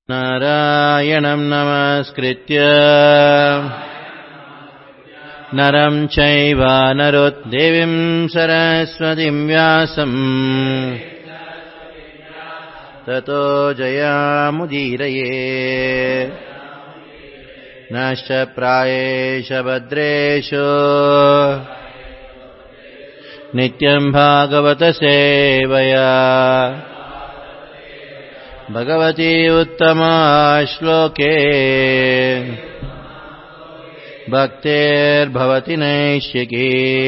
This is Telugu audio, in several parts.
नारायणम् नमस्कृत्य नरम् चैव नरोद्देवीम् सरस्वतीम् व्यासम् ततो जयामुदीरये नश्च प्रायेष भद्रेषु नित्यम् भागवतसेवया भगवती उत्तमा श्लोके भक्तेर्भवति नैष्यिकी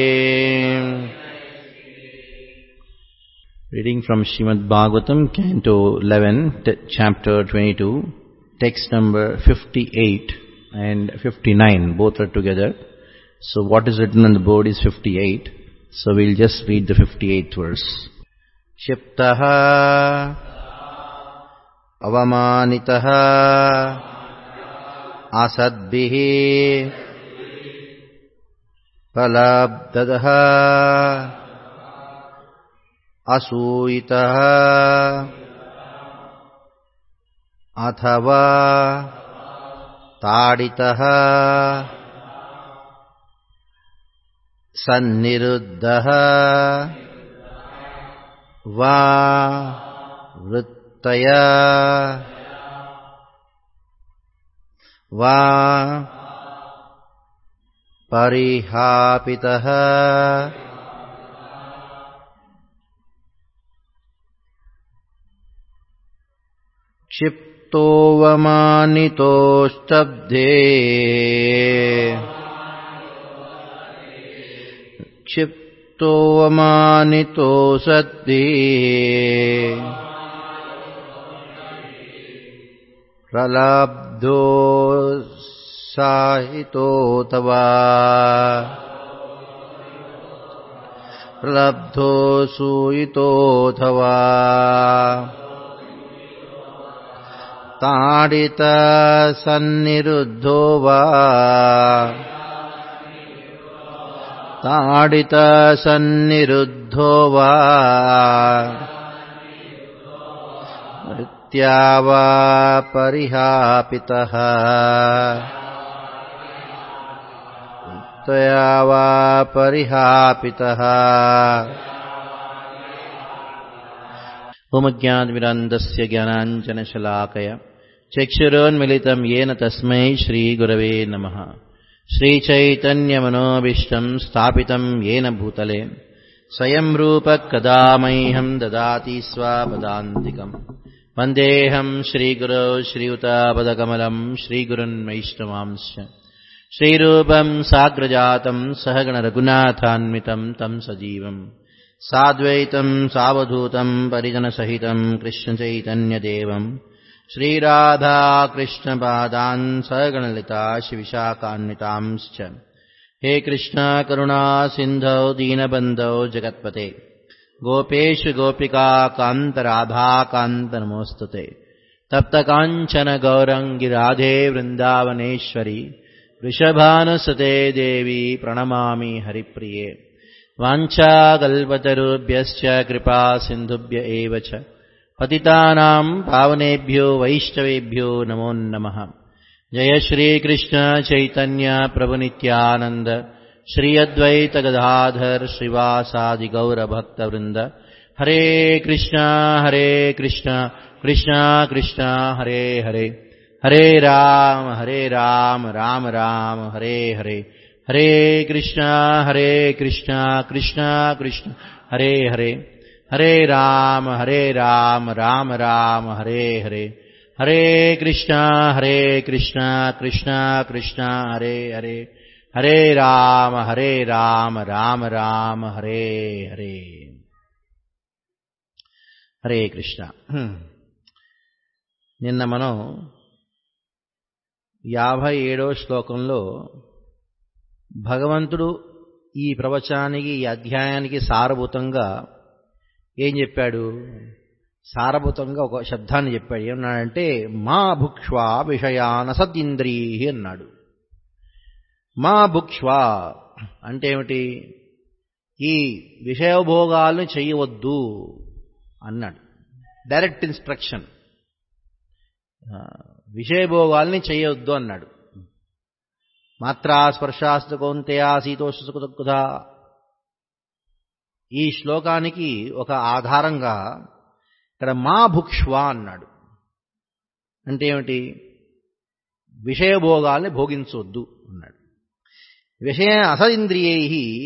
Reading from Srimad Bhagavatam, Canto 11, t- Chapter 22, text number 58 and 59, both are together. So what is written on the board is 58. So we'll just read the 58th verse. क्षिप्तः अवमानितः असद्भिः फलाब्दतः असूयितः अथवा ताडितः सन्निरुद्धः वा वृत्तया वा परिहापितः क्षिप्तोऽवमानितोस्तब्धे क्षिप्तोऽवमानितो सद्भिः प्रलब्धो साहितोऽथवा प्रलब्धो सूयितोऽथवा ताडितसन्निरुद्धो वा ताडितसन्निरुद्धो वा मृत्या वा परिहापितः त्वया वा परिहापितः उपज्ञानविरन्दस्य ज्ञानाञ्जनशलाकय चक्षुरोन्मिलितम् येन तस्मै श्रीगुरवे नमः श्रीचैतन्यमनोभीष्टम् स्थापितम् येन भूतले स्वयं रूपः कदा मह्यम् ददाति स्वापदान्तिकम् वन्देऽहम् श्रीगुरौ श्रीयुतापदकमलम् श्रीगुरुन्वैष्णवांश्च श्रीरूपम् साग्रजातम् सहगणरघुनाथान्वितम् तम् सजीवम् साद्वैतम् सावधूतम् परिजनसहितम् कृष्णचैतन्यदेवम् श्रीराधाकृष्णपादान् सगणलिता शिविशाकान्वितांश्च हे कृष्ण करुणा सिन्धौ दीनबन्धौ जगत्पते गोपेषु गोपिका कान्तराधाकान्त नमोऽस्तु ते तप्तकाञ्चन गौरङ्गि राधे वृन्दावनेश्वरि वृषभानुसुते देवी प्रणमामि हरिप्रिये वाञ्छाकल्पतरुभ्यश्च कृपा सिन्धुभ्य एव च पतितानाम् पावनेभ्यो वैष्णवेभ्यो नमो नमः जय श्रीकृष्ण चैतन्य प्रभुनित्यानन्द श्री अद्वैत गदाधर श्रीवासादि गौरभक्तवृन्द हरे कृष्ण हरे कृष्ण कृष्ण कृष्ण हरे हरे हरे राम हरे राम राम राम हरे हरे हरे कृष्ण हरे कृष्ण कृष्ण कृष्ण हरे हरे हरे राम हरे राम राम राम हरे हरे हरे कृष्ण हरे कृष्ण कृष्ण कृष्ण हरे हरे हरे राम हरे राम राम राम हरे हरे హరే కృష్ణ నిన్న మనం యాభై ఏడవ శ్లోకంలో భగవంతుడు ఈ ప్రవచనానికి ఈ అధ్యాయానికి సారభూతంగా ఏం చెప్పాడు సారభూతంగా ఒక శబ్దాన్ని చెప్పాడు ఏమన్నాడంటే మా భుక్ష్వా విషయాన సద్యింద్రీ అన్నాడు మా భుక్ష్వా అంటే ఏమిటి ఈ విషయభోగాలను చేయవద్దు అన్నాడు డైరెక్ట్ ఇన్స్ట్రక్షన్ ఆ, విషయభోగాల్ని చేయొద్దు అన్నాడు మాత్రా స్పర్శాస్తు కౌంతయా శీతోషసుకుదా ఈ శ్లోకానికి ఒక ఆధారంగా ఇక్కడ మా భుక్ష్వ అన్నాడు అంటే ఏమిటి విషయభోగాల్ని భోగించొద్దు అన్నాడు విషయ అసంద్రియై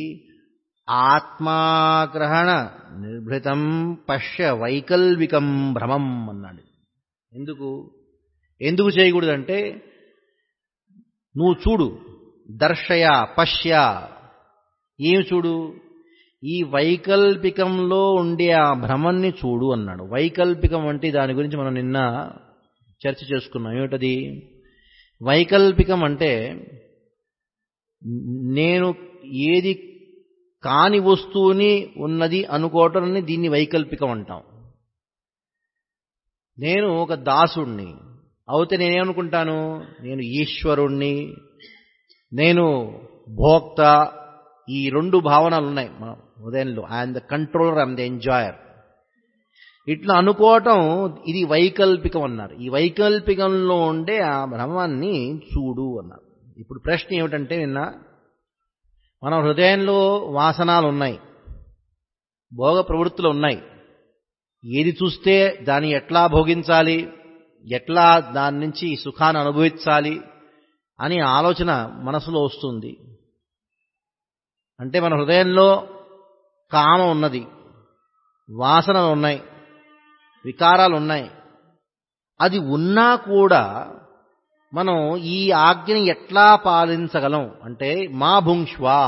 ఆత్మాగ్రహణ నిర్భృతం పశ్య వైకల్వికం భ్రమం అన్నాడు ఎందుకు ఎందుకు చేయకూడదంటే నువ్వు చూడు దర్శయ పశ్య ఏమి చూడు ఈ వైకల్పికంలో ఉండే ఆ భ్రమన్ని చూడు అన్నాడు వైకల్పికం అంటే దాని గురించి మనం నిన్న చర్చ చేసుకున్నాం ఏమిటది వైకల్పికం అంటే నేను ఏది కాని వస్తువుని ఉన్నది అనుకోవటాన్ని దీన్ని వైకల్పికం అంటాం నేను ఒక దాసుణ్ణి అవుతే నేనేమనుకుంటాను నేను ఈశ్వరుణ్ణి నేను భోక్త ఈ రెండు భావనలు ఉన్నాయి మన ఉదయంలో I'm the controller I'm the enjoyer ఇట్లా అనుకోవటం ఇది వైకల్పికం అన్నారు ఈ వైకల్పికంలో ఉండే ఆ భ్రమాన్ని చూడు అన్నారు ఇప్పుడు ప్రశ్న ఏమిటంటే నిన్న మన హృదయంలో వాసనాలు ఉన్నాయి భోగ ప్రవృత్తులు ఉన్నాయి ఏది చూస్తే దాన్ని ఎట్లా భోగించాలి ఎట్లా దాని నుంచి సుఖాన్ని అనుభవించాలి అని ఆలోచన మనసులో వస్తుంది అంటే మన హృదయంలో కామం ఉన్నది వాసనలు ఉన్నాయి వికారాలు ఉన్నాయి అది ఉన్నా కూడా మనం ఈ ఆజ్ఞని ఎట్లా పాలించగలం అంటే మా భుంక్ష్వా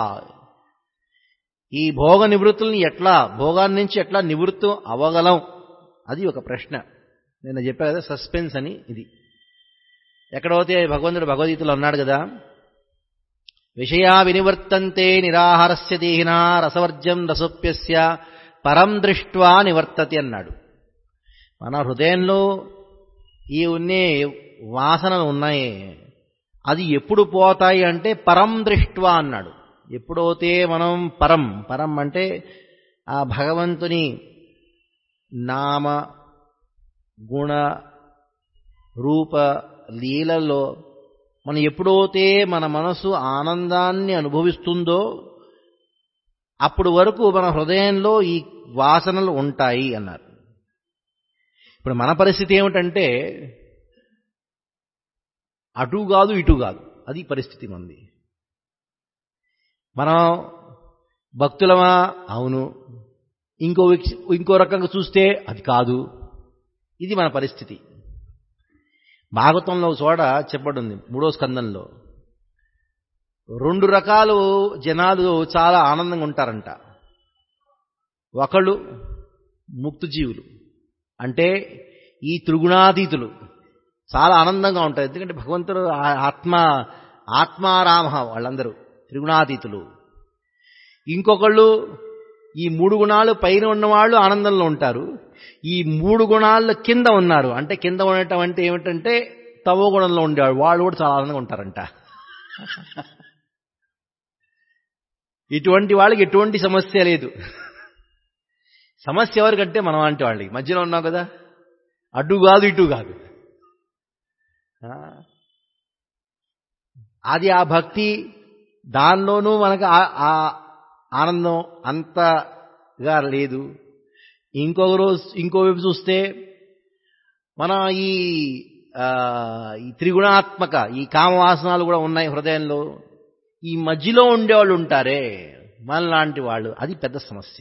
ఈ భోగ నివృత్తుల్ని ఎట్లా భోగాన్ని నుంచి ఎట్లా నివృత్తం అవ్వగలం అది ఒక ప్రశ్న నేను చెప్పా కదా సస్పెన్స్ అని ఇది ఎక్కడైతే భగవంతుడు భగవద్గీతలో అన్నాడు కదా విషయా వినివర్తంతే నిరాహారస్య దేహినా రసవర్జం రసోప్యస్య పరం దృష్ట్వా నివర్తతి అన్నాడు మన హృదయంలో ఈ ఉన్నే వాసనలు ఉన్నాయి అది ఎప్పుడు పోతాయి అంటే పరం దృష్ట్వా అన్నాడు ఎప్పుడైతే మనం పరం పరం అంటే ఆ భగవంతుని నామ గుణ రూప లీలలో మనం ఎప్పుడైతే మన మనసు ఆనందాన్ని అనుభవిస్తుందో అప్పుడు వరకు మన హృదయంలో ఈ వాసనలు ఉంటాయి అన్నారు ఇప్పుడు మన పరిస్థితి ఏమిటంటే అటు కాదు ఇటు కాదు అది పరిస్థితి మంది మనం భక్తులమా అవును ఇంకో వ్యక్తి- ఇంకో రకంగా చూస్తే అది కాదు ఇది మన పరిస్థితి భాగవతంలో ఒక చోట చెప్పబడింది మూడో స్కందంలో రెండు రకాలు జనాలు చాలా ఆనందంగా ఉంటారంట ఒకళ్ళు ముక్త జీవులు అంటే ఈ త్రిగుణాతీతులు చాలా ఆనందంగా ఉంటారు ఎందుకంటే భగవంతుడు ఆ- ఆత్మ ఆత్మారామ వాళ్ళందరూ త్రిగుణాతీతులు ఇంకొకళ్ళు ఈ మూడు గుణాలు పైన ఉన్నవాళ్ళు ఆనందంలో ఉంటారు ఈ మూడు గుణాల కింద ఉన్నారు అంటే కింద ఉండటం అంటే ఏమిటంటే తమో గుణంలో ఉండేవాడు వాళ్ళు కూడా చాలా ఆనందంగా ఉంటారంట ఇటువంటి వాళ్ళకి ఎటువంటి సమస్య లేదు సమస్య ఎవరికంటే మనం అంటే వాళ్ళకి మధ్యలో ఉన్నాం కదా అటు కాదు ఇటు కాదు ఆ? అది ఆ భక్తి దానిలోనూ మనకు ఆ- ఆ ఆనందం అంతగా లేదు ఇంకొక రోజు ఇంకో వైపు చూస్తే మన ఈ ఆ, ఈ త్రిగుణాత్మక ఈ కామవాసనాలు కూడా ఉన్నాయి హృదయంలో ఈ మధ్యలో ఉండేవాళ్ళు ఉంటారే మనలాంటి వాళ్ళు అది పెద్ద సమస్య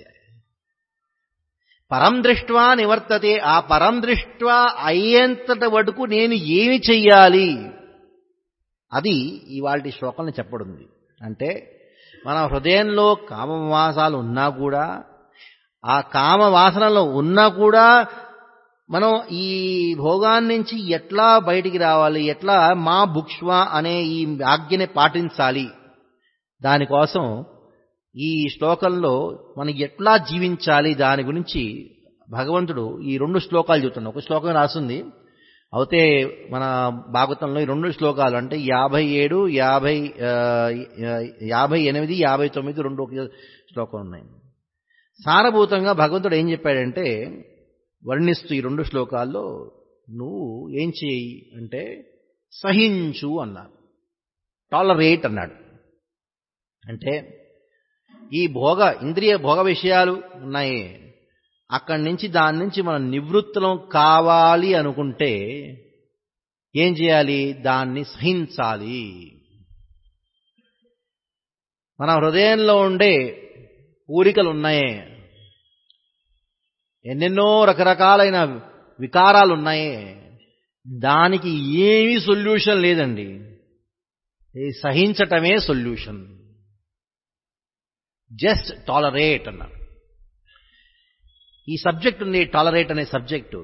పరం దృష్ట్వా నివర్తతే ఆ పరం దృష్ట్వా అయ్యేంతట వరకు నేను ఏమి చెయ్యాలి అది ఇవాళ శ్లోకంలో చెప్పడుంది అంటే మన హృదయంలో కామవాసాలు ఉన్నా కూడా ఆ కామ వాసనలో ఉన్నా కూడా మనం ఈ భోగాన్ని నుంచి ఎట్లా బయటికి రావాలి ఎట్లా మా భుక్ష్వ అనే ఈ ఆజ్ఞని పాటించాలి దానికోసం ఈ శ్లోకంలో మనం ఎట్లా జీవించాలి దాని గురించి భగవంతుడు ఈ రెండు శ్లోకాలు చెబుతున్నాడు ఒక శ్లోకం రాసింది అయితే మన భాగవతంలో ఈ రెండు శ్లోకాలు అంటే యాభై ఏడు యాభై ఆ, యాభై ఎనిమిది యాభై తొమ్మిది రెండు ఒక శ్లోకం ఉన్నాయి సారభూతంగా భగవంతుడు ఏం చెప్పాడంటే వర్ణిస్తూ ఈ రెండు శ్లోకాల్లో నువ్వు ఏం చేయి అంటే సహించు అన్నారు టాలరేట్ అన్నాడు అంటే ఈ భోగ ఇంద్రియ భోగ విషయాలు ఉన్నాయి అక్కడి నుంచి దాని నుంచి మనం నివృత్తులం కావాలి అనుకుంటే ఏం చేయాలి దాన్ని సహించాలి మన హృదయంలో ఉండే కోరికలు ఉన్నాయే ఎన్నెన్నో రకరకాలైన వికారాలు ఉన్నాయే దానికి ఏమీ సొల్యూషన్ లేదండి ఈ సహించటమే సొల్యూషన్ జస్ట్ టాలరేట్ అన్నారు ఈ సబ్జెక్ట్ ఉంది టాలరేట్ అనే సబ్జెక్టు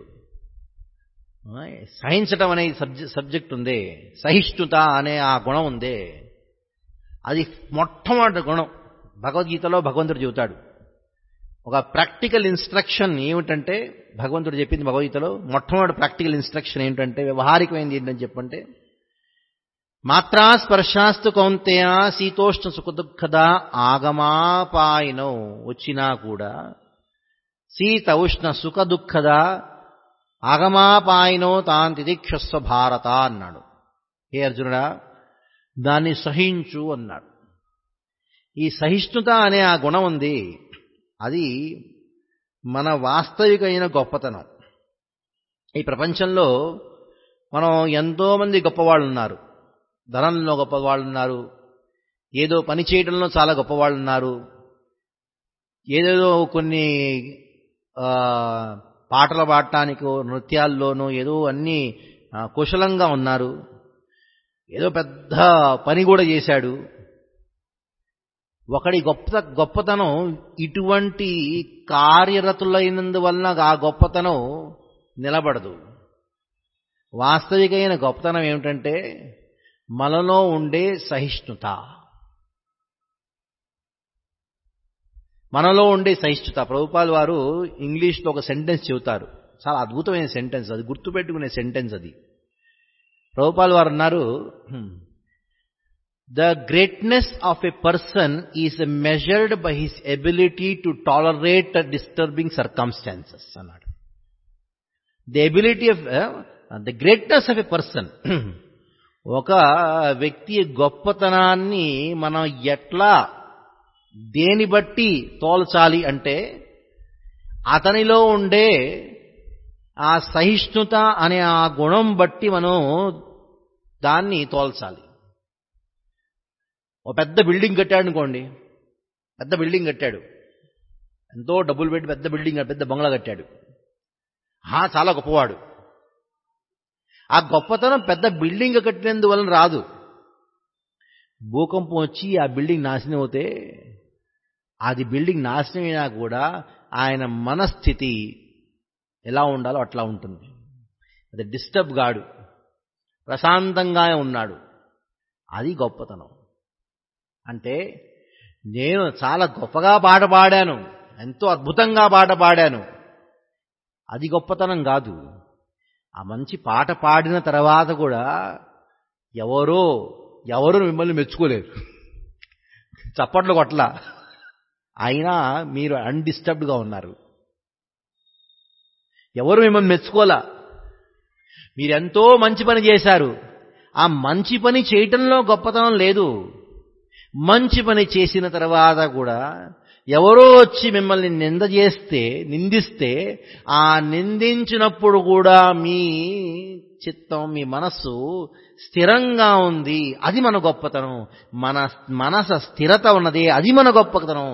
సహించటం అనే సబ్జెక్ట్ ఉంది సహిష్ణుత అనే ఆ గుణం ఉంది అది మొట్టమొదటి గుణం భగవద్గీతలో భగవంతుడు చెబుతాడు ఒక ప్రాక్టికల్ ఇన్స్ట్రక్షన్ ఏమిటంటే భగవంతుడు చెప్పింది భగవద్గీతలో మొట్టమొదటి ప్రాక్టికల్ ఇన్స్ట్రక్షన్ ఏంటంటే వ్యవహారికమైనది ఏంటని చెప్పంటే మాత్రా స్పర్శాస్తు కౌంతేయ శీతోష్ణ సుఖదుఃఖద ఆగమాపాయనో వచ్చినా కూడా శీత ఉష్ణ సుఖ దుఃఖద ఆగమాపాయనో తాన్ తిదిక్షస్వ భారత అన్నాడు హే అర్జునుడా దాన్ని సహించు అన్నాడు ఈ సహిష్ణుత అనే ఆ గుణం ఉంది అది మన వాస్తవికమైన గొప్పతనం ఈ ప్రపంచంలో మనం ఎంతోమంది గొప్పవాళ్ళు ఉన్నారు ధనంలో గొప్పవాళ్ళు ఉన్నారు ఏదో పని చేయడంలో చాలా గొప్పవాళ్ళు ఉన్నారు ఏదేదో కొన్ని పాటలు పాడటానికో నృత్యాల్లోనూ ఏదో అన్నీ కుశలంగా ఉన్నారు ఏదో పెద్ద పని కూడా చేశాడు ఒకడి గొప్ప గొప్పతనం ఇటువంటి కార్యరతులైనందువలన ఆ గొప్పతనం నిలబడదు వాస్తవికమైన గొప్పతనం ఏమిటంటే మనలో ఉండే సహిష్ణుత మనలో ఉండే సహిష్ణుత ప్రభుపాల్ వారు ఇంగ్లీష్లో ఒక సెంటెన్స్ చెబుతారు చాలా అద్భుతమైన సెంటెన్స్ అది గుర్తుపెట్టుకునే సెంటెన్స్ అది ప్రభుపాల్ వారు అన్నారు the greatness of a person is measured by his ability to tolerate disturbing circumstances అన్నాడు the ability of the greatness of a person ఒక వ్యక్తి గొప్పతనాన్ని మనం ఎట్లా దేని బట్టి తోల్చాలి అంటే అతనిలో ఉండే ఆ సహిష్ణుత అనే ఆ గుణం బట్టి మనం దాన్ని తోల్చాలి ఓ పెద్ద బిల్డింగ్ కట్టాడు అనుకోండి పెద్ద బిల్డింగ్ కట్టాడు ఎంతో డబ్బులు పెట్టి పెద్ద బిల్డింగ్ పెద్ద బంగ్లా కట్టాడు చాలా గొప్పవాడు ఆ గొప్పతనం పెద్ద బిల్డింగ్ కట్టినందువలన రాదు భూకంపం వచ్చి ఆ బిల్డింగ్ నాశనం అవుతే అది బిల్డింగ్ నాశనమైనా కూడా ఆయన మనస్థితి ఎలా ఉండాలో అట్లా ఉంటుంది అది డిస్టర్బ్ గాడు ప్రశాంతంగా ఉన్నాడు అది గొప్పతనం అంటే నేను చాలా గొప్పగా పాట పాడాను ఎంతో అద్భుతంగా పాట పాడాను అది గొప్పతనం కాదు ఆ మంచి పాట పాడిన తర్వాత కూడా ఎవరో ఎవరు మిమ్మల్ని మెచ్చుకోలేరు చప్పట్లు కొట్ల అయినా మీరు అన్డిస్టర్బ్డ్గా ఉన్నారు ఎవరు మిమ్మల్ని మెచ్చుకోలా మీరెంతో మంచి పని చేశారు ఆ మంచి పని చేయటంలో గొప్పతనం లేదు మంచి పని చేసిన తర్వాత కూడా ఎవరో వచ్చి మిమ్మల్ని నింద చేస్తే నిందిస్తే ఆ నిందించినప్పుడు కూడా మీ చిత్తం మీ మనస్సు స్థిరంగా ఉంది అది మన గొప్పతనం మన మనస స్థిరత ఉన్నది అది మన గొప్పతనం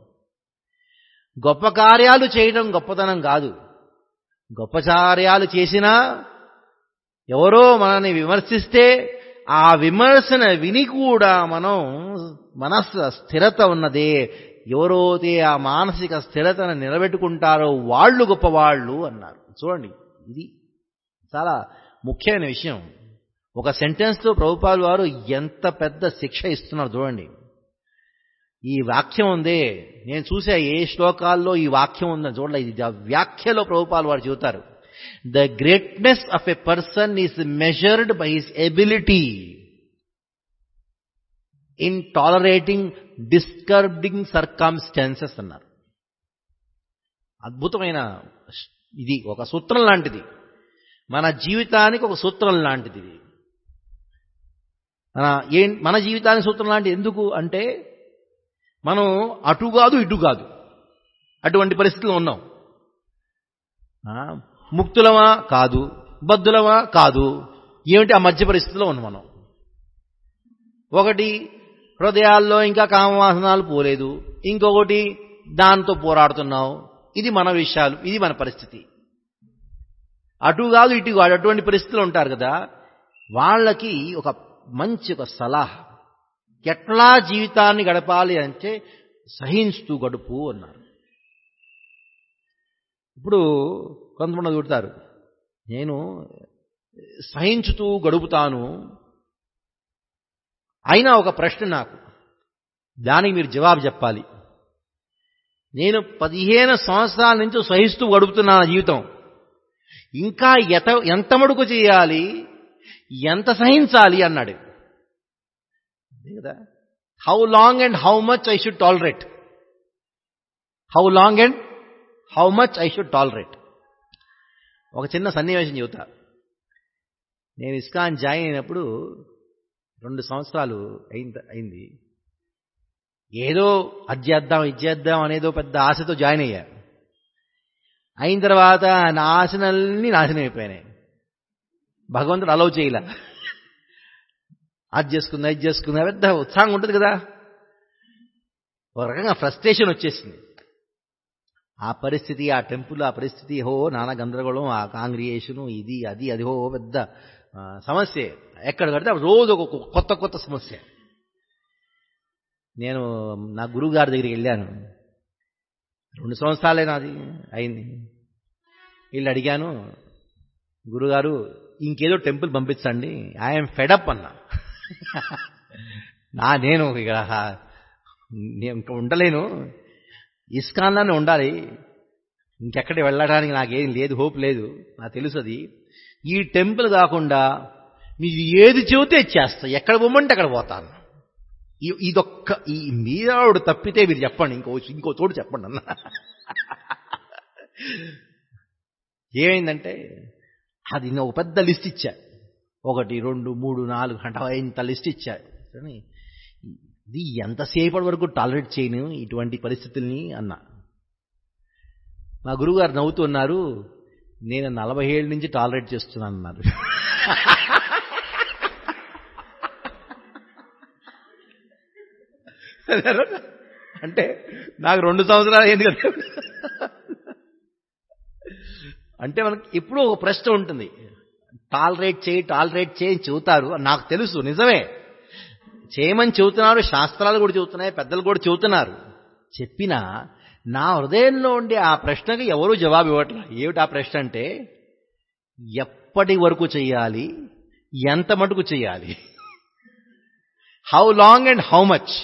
గొప్ప కార్యాలు చేయడం గొప్పతనం కాదు గొప్ప కార్యాలు చేసినా ఎవరో మనల్ని విమర్శిస్తే ఆ విమర్శన విని కూడా మనం మనస్సు స్థిరత ఉన్నదే ఎవరైతే ఆ మానసిక స్థిరతను నిలబెట్టుకుంటారో వాళ్ళు గొప్పవాళ్ళు అన్నారు చూడండి ఇది చాలా ముఖ్యమైన విషయం ఒక సెంటెన్స్తో ప్రభుపాల్ వారు ఎంత పెద్ద శిక్ష ఇస్తున్నారు చూడండి ఈ వాక్యం ఉందే నేను చూసా ఏ శ్లోకాల్లో ఈ వాక్యం ఉందని చూడలే ఇది వ్యాఖ్యలో ప్రభుపాల్ వారు చెబుతారు the greatness of a person is measured by his ability in tolerating disturbing circumstances అన్నారు అద్భుతమైన ఇది ఒక సూత్రం లాంటిది మన జీవితానికి ఒక సూత్రం లాంటిది ఇది మన ఏం మన జీవితానికి సూత్రం లాంటిది ఎందుకు అంటే మనం అటు కాదు ఇటు కాదు అటువంటి పరిస్థితుల్లో ఉన్నాం ఆ, ముక్తులమా కాదు బద్దులమా కాదు ఏమిటి ఆ మధ్య పరిస్థితిలో ఉన్నాం మనం ఒకటి హృదయాల్లో ఇంకా కామవాసనాలు పోలేదు ఇంకొకటి దాంతో పోరాడుతున్నావు ఇది మన విషయాలు ఇది మన పరిస్థితి అటు కాదు ఇటు కాదు అటువంటి పరిస్థితులు ఉంటారు కదా వాళ్ళకి ఒక మంచి ఒక సలహా ఎట్లా జీవితాన్ని గడపాలి అంటే సహించుతూ గడుపు అన్నారు ఇప్పుడు కొంతమంది చూడతారు నేను సహించుతూ గడుపుతాను అయినా ఒక ప్రశ్న నాకు దానికి మీరు జవాబు చెప్పాలి నేను పదిహేను సంవత్సరాల నుంచి సహిస్తూ గడుపుతున్నా నా జీవితం ఇంకా ఎత ఎంత మడుకు చేయాలి ఎంత సహించాలి అన్నాడు అదే కదా how long and how much I should tolerate how long and how much I should tolerate ఒక చిన్న సన్నివేశం చెబుతా నేను ఇస్కాన్ జాయిన్ అయినప్పుడు రెండు సంవత్సరాలు అయింది అయింది ఏదో అది చేద్దాం ఇది చేద్దాం అనేదో పెద్ద ఆశతో జాయిన్ అయ్యా అయిన తర్వాత నా ఆశనల్ని నాశనం అయిపోయినాయి భగవంతుడు అలౌ చేయలే అది చేసుకుందా ఇది చేసుకుందా పెద్ద ఉత్సాహం ఉంటుంది కదా ఒక రకంగా ఫ్రస్ట్రేషన్ వచ్చేసింది ఆ పరిస్థితి ఆ టెంపుల్ ఆ పరిస్థితి హో నానా గందరగోళం ఆ కాంగ్రియేషను ఇది అది అది హో పెద్ద ఆ, సమస్య ఎక్కడ కడితే రోజు ఒక కొత్త కొత్త సమస్య నేను నా గురువు గారి దగ్గరికి వెళ్ళాను రెండు సంవత్సరాలే నాది అయింది వీళ్ళు అడిగాను గురుగారు ఇంకేదో టెంపుల్ పంపించండి ఐఎమ్ ఫెడప్ అన్నా నా నేను ఇక నేను ఇంకా ఉండలేను ఇస్కాన్లోనే ఉండాలి ఇంకెక్కడికి వెళ్ళడానికి నాకేం లేదు హోప్ లేదు నాకు తెలుసు అది ఈ టెంపుల్ కాకుండా మీరు ఏది చెబితే చేస్తా ఎక్కడ పోమంటే అక్కడ పోతాను ఈ- ఇదొక్క ఈ మీరావుడు తప్పితే మీరు చెప్పండి ఇంకో ఇంకో తోడు చెప్పండి అన్న ఏమైందంటే అది నేను ఒక పెద్ద లిస్ట్ ఇచ్చా ఒకటి రెండు మూడు నాలుగు గంట ఇంత లిస్ట్ ఇచ్చా కానీ ఇది ఎంతసేపటి వరకు టాలరేట్ చేయను ఇటువంటి పరిస్థితుల్ని అన్నా మా గురువుగారు నవ్వుతూ ఉన్నారు నేను నలభై ఏళ్ళ నుంచి టాలరేట్ చేస్తున్నాను అన్నారు అంటే నాకు రెండు సంవత్సరాలు అయింది కదా అంటే మనకి ఎప్పుడూ ఒక ప్రశ్న ఉంటుంది టాలరేట్ చేయి టాలరేట్ చేయి చెబుతారు నాకు తెలుసు నిజమే చేయమని చెబుతున్నారు శాస్త్రాలు కూడా చెబుతున్నాయి పెద్దలు కూడా చెబుతున్నారు చెప్పినా నా హృదయంలో ఉండే ఆ ప్రశ్నకి ఎవరూ జవాబు ఇవ్వట్లేదు ఏమిటి ఆ ప్రశ్న అంటే ఎప్పటి వరకు చేయాలి ఎంత మటుకు చేయాలి how long and how much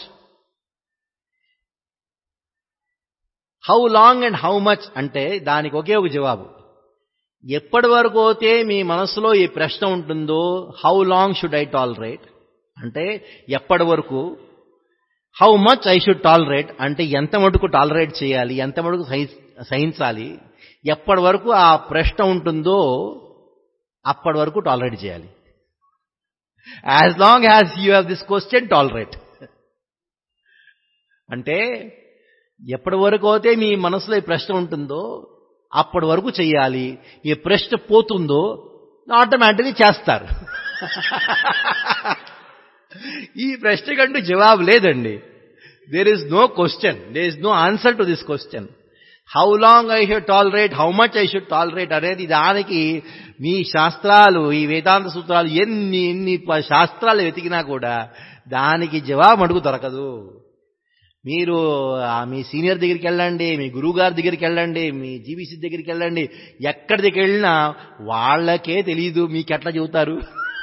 how long and how much అంటే దానికి ఒకే ఒక జవాబు ఎప్పటి వరకు అయితే మీ మనసులో ఈ ప్రశ్న ఉంటుందో how long should I tolerate అంటే ఎప్పటి వరకు how much I should tolerate అంటే ఎంత మటుకు టాలరేట్ చేయాలి ఎంత మటుకు సహి- సహించాలి ఎప్పటి వరకు ఆ ప్రశ్న ఉంటుందో అప్పటి వరకు టాలరేట్ చేయాలి as long as you have this question tolerate అంటే ఎప్పటి వరకు అయితే మీ మనసులో ఈ ప్రశ్న ఉంటుందో అప్పటి వరకు చెయ్యాలి ఈ ప్రశ్న పోతుందో ఆటోమేటిక్గా చేస్తారు ఈ ప్రశ్నకంటూ జవాబు లేదండి there is no question there is no answer to this question how long I should tolerate how much I should tolerate అనేది దానికి మీ శాస్త్రాలు ఈ వేదాంత సూత్రాలు ఎన్ని ఎన్ని ప- శాస్త్రాలు వెతికినా కూడా దానికి జవాబు అడుగు దొరకదు మీరు ఆ మీ సీనియర్ దగ్గరికి వెళ్ళండి మీ గురువు గారి దగ్గరికి వెళ్ళండి మీ జీబీసీ దగ్గరికి వెళ్ళండి ఎక్కడి దగ్గరికి వెళ్ళినా వాళ్ళకే తెలియదు మీకు ఎట్లా చెబుతారు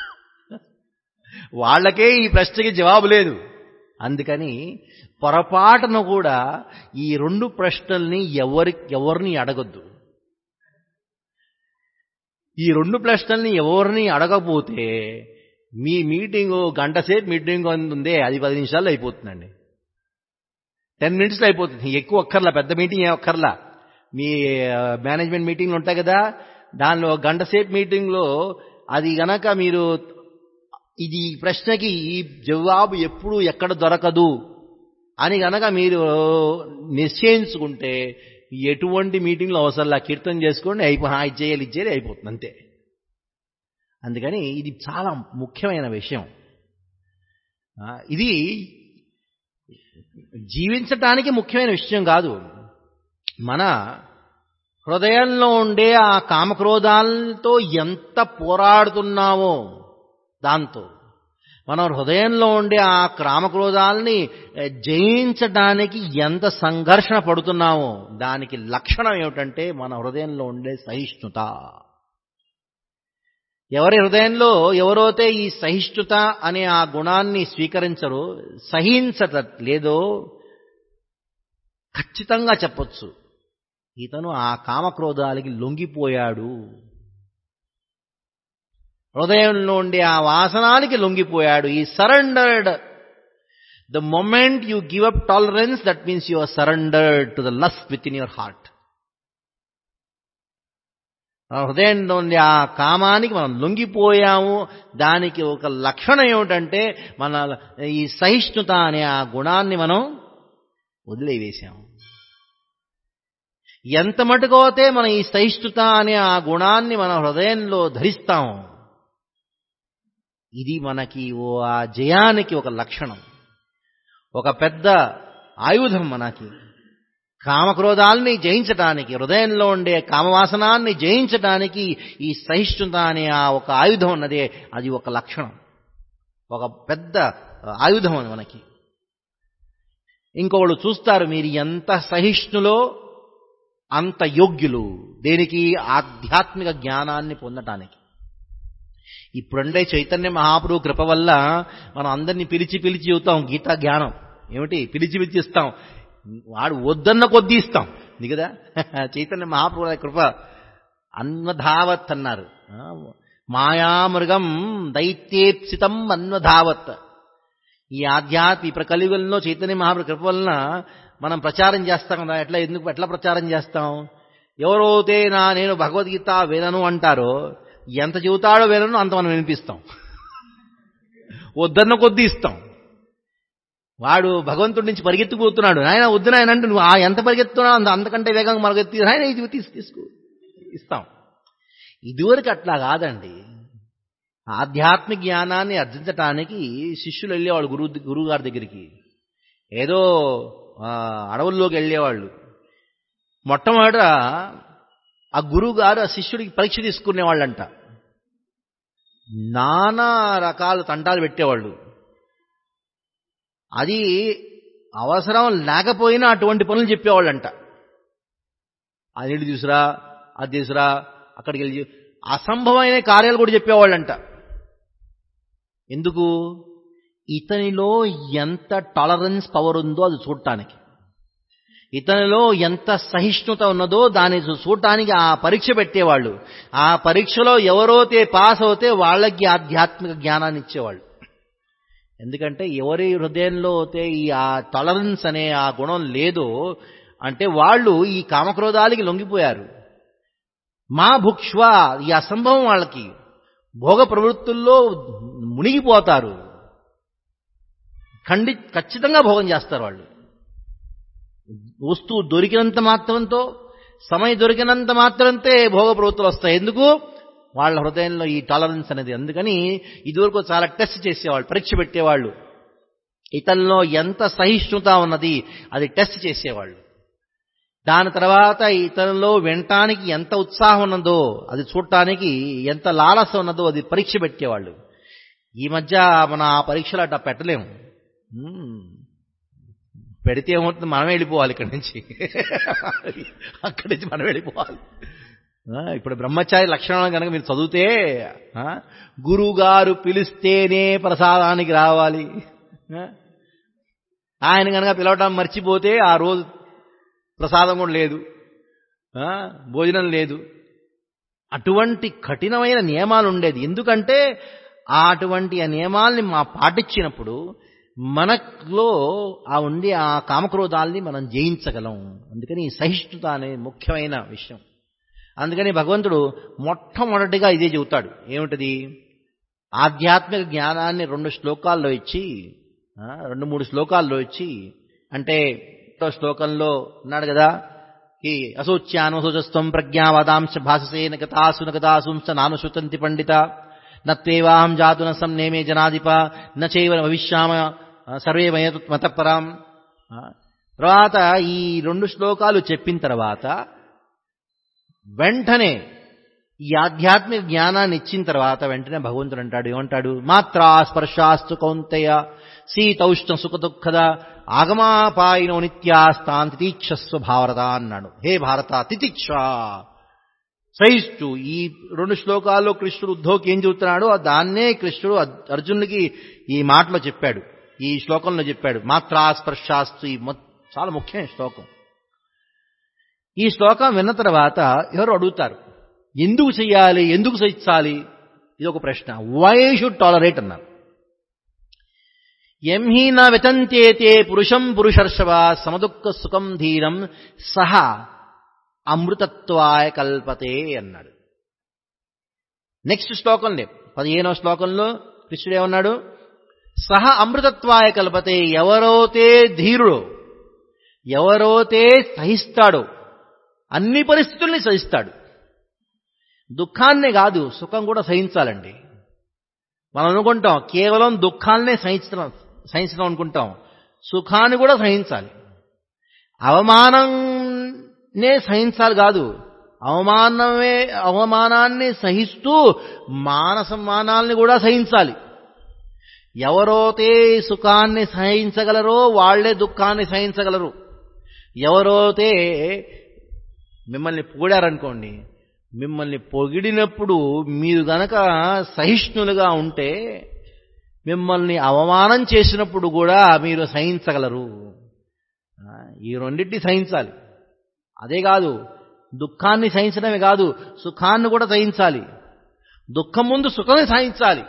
వాళ్ళకే ఈ ప్రశ్నకి జవాబు లేదు అందుకని పొరపాటును కూడా ఈ రెండు ప్రశ్నల్ని ఎవరి ఎవరిని అడగొద్దు ఈ రెండు ప్రశ్నల్ని ఎవరిని అడగపోతే మీ మీటింగ్ గంట సేపు మీటింగ్ ఉందే అది పది నిమిషాల్లో అయిపోతుందండి టెన్ మినిట్స్లో అయిపోతుంది ఎక్కువ ఒక్కర్లా పెద్ద మీటింగ్ ఏం ఒక్కర్లా మీ మేనేజ్మెంట్ మీటింగ్లు ఉంటాయి కదా దానిలో గంట సేపు మీటింగ్లో అది గనక మీరు ఇది ఈ ప్రశ్నకి ఈ జవాబు ఎప్పుడు ఎక్కడ దొరకదు అని గనక మీరు నిశ్చయించుకుంటే ఎటువంటి మీటింగ్లో అవసరంలా కీర్తన చేసుకోండి అయిపో ఇది చేయాలి ఇది చేయాలి అయిపోతుంది అంతే అందుకని ఇది చాలా ముఖ్యమైన విషయం ఆ, ఇది జీవించటానికి ముఖ్యమైన విషయం కాదు మన హృదయంలో ఉండే ఆ కామక్రోధాలతో ఎంత పోరాడుతున్నామో దాంతో మన హృదయంలో ఉండే ఆ కామక్రోధాలని ఏ, జయించడానికి ఎంత సంఘర్షణ పడుతున్నామో దానికి లక్షణం ఏమిటంటే మన హృదయంలో ఉండే సహిష్ణుత ఎవరి హృదయంలో ఎవరైతే ఈ సహిష్ణుత అనే ఆ గుణాన్ని స్వీకరించరో సహించట లేదో ఖచ్చితంగా చెప్పొచ్చు ఇతను ఆ కామక్రోధాలకి లొంగిపోయాడు హృదయంలో ఉండే ఆ వాసనానికి లొంగిపోయాడు ఈ surrendered the moment you give up tolerance that means you are surrendered to the lust within your heart మన హృదయంలో ఉండే ఆ కామానికి మనం లొంగిపోయాము దానికి ఒక లక్షణం ఏమిటంటే మన ఈ సహిష్ణుత అనే ఆ గుణాన్ని మనం వదిలేవేశాము ఎంత మటుకోతే మనం ఈ సహిష్ణుత అనే ఆ గుణాన్ని మన హృదయంలో ధరిస్తాము ఇది మనకి ఓ ఆ జయానికి ఒక లక్షణం ఒక పెద్ద ఆయుధం మనకి కామక్రోధాల్ని జయించటానికి హృదయంలో ఉండే కామవాసనాన్ని జయించటానికి ఈ సహిష్ణుత అనే ఆ ఒక ఆయుధం ఉన్నదే అది ఒక లక్షణం ఒక పెద్ద ఆయుధం అది మనకి ఇంకొకళ్ళు చూస్తారు మీరు ఎంత సహిష్ణులో అంత యోగ్యులు దేనికి ఆధ్యాత్మిక జ్ఞానాన్ని పొందటానికి ఇప్పుడంటే చైతన్య మహాప్రభు కృప వల్ల మనం అందరినీ పిలిచి పిలిచి చెబుతాం గీతా జ్ఞానం ఏమిటి పిలిచి పిలిచి ఇస్తాం వాడు వద్దన్న కొద్దీ ఇస్తాం ఇది కదా చైతన్య మహాప్రభు గారి కృప అన్వధావత్ అన్నారు ఆ, మాయామృగం దైత్యేప్సితం అన్వధావత్ ఈ ఆధ్యాత్మ ఇప్పుడు కలియుగంలో చైతన్య మహాప్రభు కృప వలన మనం ప్రచారం చేస్తాం కదా ఎట్లా ఎందుకు ఎట్లా ప్రచారం చేస్తాం ఎవరైతే నా నేను భగవద్గీత వినను అంటారో ఎంత చెబుతాడో వినను అంత మనం వినిపిస్తాం వద్దన్న కొద్దీ ఇస్తాం వాడు భగవంతుడి నుంచి పరిగెత్తుకుపోతున్నాడు ఆయన వద్దు నాయన అంటే నువ్వు ఆ ఎంత పరిగెత్తున్నావు అంత అంతకంటే వేగంగా పరిగెత్తి ఆయన ఇది తీసు తీసుకో ఇస్తాం ఇదివరకు అట్లా కాదండి ఆధ్యాత్మిక జ్ఞానాన్ని అర్జించటానికి శిష్యులు వెళ్ళేవాళ్ళు గురువు గురువు గారి దగ్గరికి ఏదో ఆ, అడవుల్లోకి వెళ్ళేవాళ్ళు మొట్టమొదట ఆ గురువు గారు ఆ శిష్యుడికి పరీక్ష తీసుకునేవాళ్ళంట నానా రకాల తంటాలు పెట్టేవాళ్ళు అది అవసరం లేకపోయినా అటువంటి పనులు చెప్పేవాళ్ళంట అది నీళ్ళు తీసురా అది తీసురా అక్కడికి వెళ్ళి అసంభవమైన కార్యాలు కూడా చెప్పేవాళ్ళంట ఎందుకు ఇతనిలో ఎంత టాలరెన్స్ పవర్ ఉందో అది చూడటానికి ఇతనిలో ఎంత సహిష్ణుత ఉన్నదో దాన్ని చూ- చూడటానికి ఆ పరీక్ష పెట్టేవాళ్ళు ఆ పరీక్షలో ఎవరైతే పాస్ అవుతే వాళ్ళకి ఆధ్యాత్మిక జ్ఞానాన్ని ఇచ్చేవాళ్ళు ఎందుకంటే ఎవరి హృదయంలో అయితే ఈ ఆ టాలరెన్స్ అనే ఆ గుణం లేదో అంటే వాళ్ళు ఈ కామక్రోధాలకి లొంగిపోయారు మా భుక్ష్వ ఈ అసంభవం వాళ్ళకి భోగ ప్రవృత్తుల్లో మునిగిపోతారు ఖండి ఖచ్చితంగా భోగం చేస్తారు వాళ్ళు వస్తువు దొరికినంత మాత్రంతో సమయం దొరికినంత మాత్రంతే భోగ ప్రవృత్తులు వస్తాయి ఎందుకు వాళ్ళ హృదయంలో ఈ టాలరెన్స్ అనేది అందుకని ఇదివరకు చాలా టెస్ట్ చేసేవాళ్ళు పరీక్ష పెట్టేవాళ్ళు ఇతనిలో ఎంత సహిష్ణుత ఉన్నది అది టెస్ట్ చేసేవాళ్ళు దాని తర్వాత ఇతనిలో వినటానికి ఎంత ఉత్సాహం ఉన్నదో అది చూడటానికి ఎంత లాలస ఉన్నదో అది పరీక్ష పెట్టేవాళ్ళు ఈ మధ్య మన ఆ పరీక్షలు అట్లా పెట్టలేము మ్మ్. పెడితే ఏమవుతుంది మనం వెళ్ళిపోవాలి ఇక్కడి నుంచి అక్కడి నుంచి మనం వెళ్ళిపోవాలి ఆ, ఇప్పుడు బ్రహ్మచారి లక్షణాలు కనుక మీరు చదివితే ఆ, గురువుగారు పిలిస్తేనే ప్రసాదానికి రావాలి ఆ, ఆయన కనుక పిలవటం మర్చిపోతే ఆ రోజు ప్రసాదం కూడా లేదు ఆ, భోజనం లేదు అటువంటి కఠినమైన నియమాలు ఉండేది ఎందుకంటే ఆ అటువంటి ఆ నియమాల్ని మా పాటించినప్పుడు మనలో ఆ ఉండే ఆ కామక్రోధాల్ని మనం జయించగలం అందుకని ఈ సహిష్ణుత అనే ముఖ్యమైన విషయం అందుకని భగవంతుడు మొట్టమొదటిగా ఇదే చెబుతాడు ఏమిటది ఆధ్యాత్మిక జ్ఞానాన్ని రెండు శ్లోకాల్లో ఇచ్చి ఆ, రెండు మూడు శ్లోకాల్లో ఇచ్చి అంటే ఒకటో శ్లోకంలో ఉన్నాడు కదా ఈ అశోచ్యానుశోచస్వం ప్రజ్ఞావాదాంశ భాషసే నగతాసు నగతాసుంశ నానుశుతంతి పండిత నత్వేవాహం జాతు న సంనేమే జనాధిప నచైవ భవిష్యామ ఆ, సర్వే మయ మతపరాం ఆ, తర్వాత ఈ రెండు శ్లోకాలు చెప్పిన తర్వాత వెంటనే ఈ ఆధ్యాత్మిక జ్ఞానాన్ని ఇచ్చిన తర్వాత వెంటనే భగవంతుడు అంటాడు ఏమంటాడు మాత్రా స్పర్శాస్తు కౌంతయ శీతౌష్ణ సుఖ దుఃఖద ఆగమాపాయినో నిత్యాస్తాన్ తితీక్షస్వ భారత అన్నాడు హే భారత తితిక్ష సహిష్టు ఈ రెండు శ్లోకాల్లో కృష్ణుడు ఉద్ధవ్కి ఏం చెబుతున్నాడో దాన్నే కృష్ణుడు అర్- అర్జునుడికి ఈ మాటలో చెప్పాడు ఈ శ్లోకంలో చెప్పాడు మాత్రా స్పర్శాస్తు ఈ మొ- చాలా ముఖ్యమైన శ్లోకం ఈ శ్లోకం విన్న తర్వాత ఎవరు అడుగుతారు ఎందుకు చెయ్యాలి ఎందుకు సహించాలి ఇది ఒక ప్రశ్న వై షుడ్ టాలరేట్ అన్నారు ఎం హీ నా వితంతేతే పురుషం పురుషర్షవ సమదుఃఖ సుఖం ధీరం సహ అమృతత్వాయ కల్పతే అన్నాడు నెక్స్ట్ శ్లోకంలో పదిహేనో శ్లోకంలో కృష్ణుడు ఏమన్నాడు సహ అమృతత్వాయ కల్పతే ఎవరైతే ధీరుడో ఎవరైతే సహిస్తాడో అన్ని పరిస్థితుల్ని సహిస్తాడు దుఃఖాన్నే కాదు సుఖం కూడా సహించాలండి మనం అనుకుంటాం కేవలం దుఃఖాన్నే సహించడం సహించడం అనుకుంటాం సుఖాన్ని కూడా సహించాలి అవమానంనే సహించాలి కాదు అవమానమే అవమానాన్ని సహిస్తూ మానసమానాల్ని కూడా సహించాలి ఎవరైతే సుఖాన్ని సహించగలరో వాళ్లే దుఃఖాన్ని సహించగలరు ఎవరైతే మిమ్మల్ని పొగిడారనుకోండి మిమ్మల్ని పొగిడినప్పుడు మీరు గనక సహిష్ణులుగా ఉంటే మిమ్మల్ని అవమానం చేసినప్పుడు కూడా మీరు సహించగలరు ఆ, ఈ రెండింటిని సహించాలి అదే కాదు దుఃఖాన్ని సహించడమే కాదు సుఖాన్ని కూడా సహించాలి దుఃఖం ముందు సుఖమే సహించాలి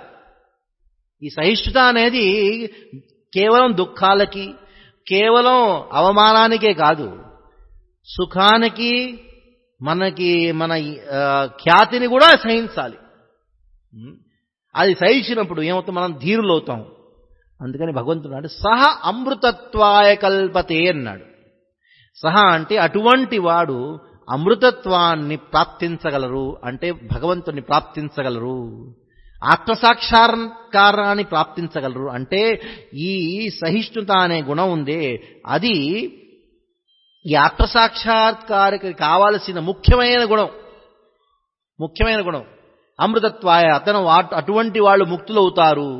ఈ సహిష్ణుత అనేది కేవలం దుఃఖాలకి కేవలం అవమానానికే కాదు సుఖానికి మనకి మన ఆ, ఖ్యాతిని కూడా సహించాలి ఉం? అది సహించినప్పుడు ఏమవుతాం మనం ధీరులవుతాం అందుకని భగవంతుడు అన్నాడు సహ అమృతత్వాయ కల్పతే అన్నాడు సహ అంటే అటువంటి వాడు అమృతత్వాన్ని ప్రాప్తించగలరు అంటే భగవంతుని ప్రాప్తించగలరు ఆత్మసాక్షాత్కారాన్ని ప్రాప్తించగలరు అంటే ఈ సహిష్ణుత అనే గుణం ఉందే అది ఈ ఆత్మసాక్షాత్కారికి కావాల్సిన ముఖ్యమైన గుణం ముఖ్యమైన గుణం అమృతత్వాయ అతను వా- అటువంటి వాళ్ళు ముక్తులవుతారు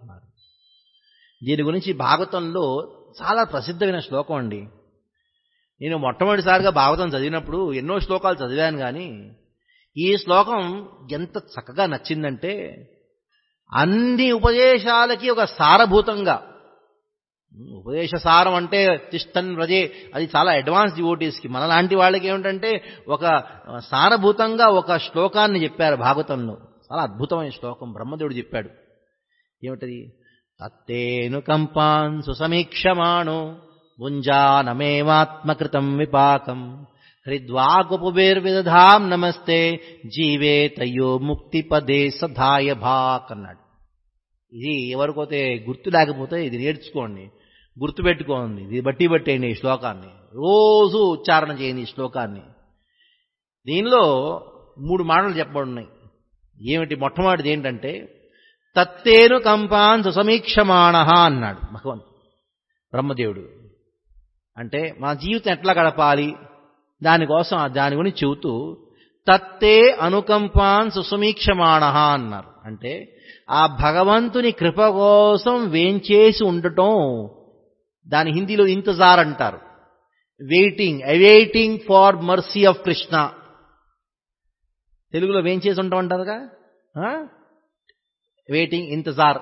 దీని గురించి భాగవతంలో చాలా ప్రసిద్ధమైన శ్లోకం అండి నేను మొట్టమొదటిసారిగా భాగవతం చదివినప్పుడు ఎన్నో శ్లోకాలు చదివాను కానీ ఈ శ్లోకం ఎంత చక్కగా నచ్చిందంటే అన్ని ఉపదేశాలకి ఒక సారభూతంగా ఉపదేశ సారం అంటే తిష్టన్ వ్రజే అది చాలా అడ్వాన్స్ డివోటీస్కి మనలాంటి వాళ్ళకి ఏమిటంటే ఒక సారభూతంగా ఒక శ్లోకాన్ని చెప్పారు భాగవతంలో చాలా అద్భుతమైన శ్లోకం బ్రహ్మదేవుడు చెప్పాడు ఏమిటది తత్తేను కంపాన్ సుసమీక్షమాణో భుంజానమేవాత్మకృతం విపాకం హృద్వాగుపుబేర్విదధాం నమస్తే జీవే తయ్యో ముక్తిపదే సధాయ భాక్ అన్నాడు ఇది ఎవరికైతే గుర్తు లేకపోతే ఇది నేర్చుకోండి గుర్తుపెట్టుకోండి ఇది బట్టి పట్టేయండి ఈ శ్లోకాన్ని రోజు ఉచ్చారణ చేయండి ఈ శ్లోకాన్ని దీనిలో మూడు మాటలు చెప్పబడున్నాయి ఏమిటి మొట్టమొదటిది ఏంటంటే తత్తేను కంపాన్ సుసమీక్షమాణ అన్నాడు భగవంతు బ్రహ్మదేవుడు అంటే మన జీవితం ఎట్లా గడపాలి దానికోసం ఆ దాని గురించి చెబుతూ తత్తే అనుకంపాన్ సుసమీక్షమాణ అన్నారు అంటే ఆ భగవంతుని కృప కోసం వేంచేసి ఉండటం దాని హిందీలో ఇంతజార్ అంటారు waiting awaiting for mercy of Krishna తెలుగులో వేంచేసి ఉంటాం అంటారుగా వెయిటింగ్ ఇంతజార్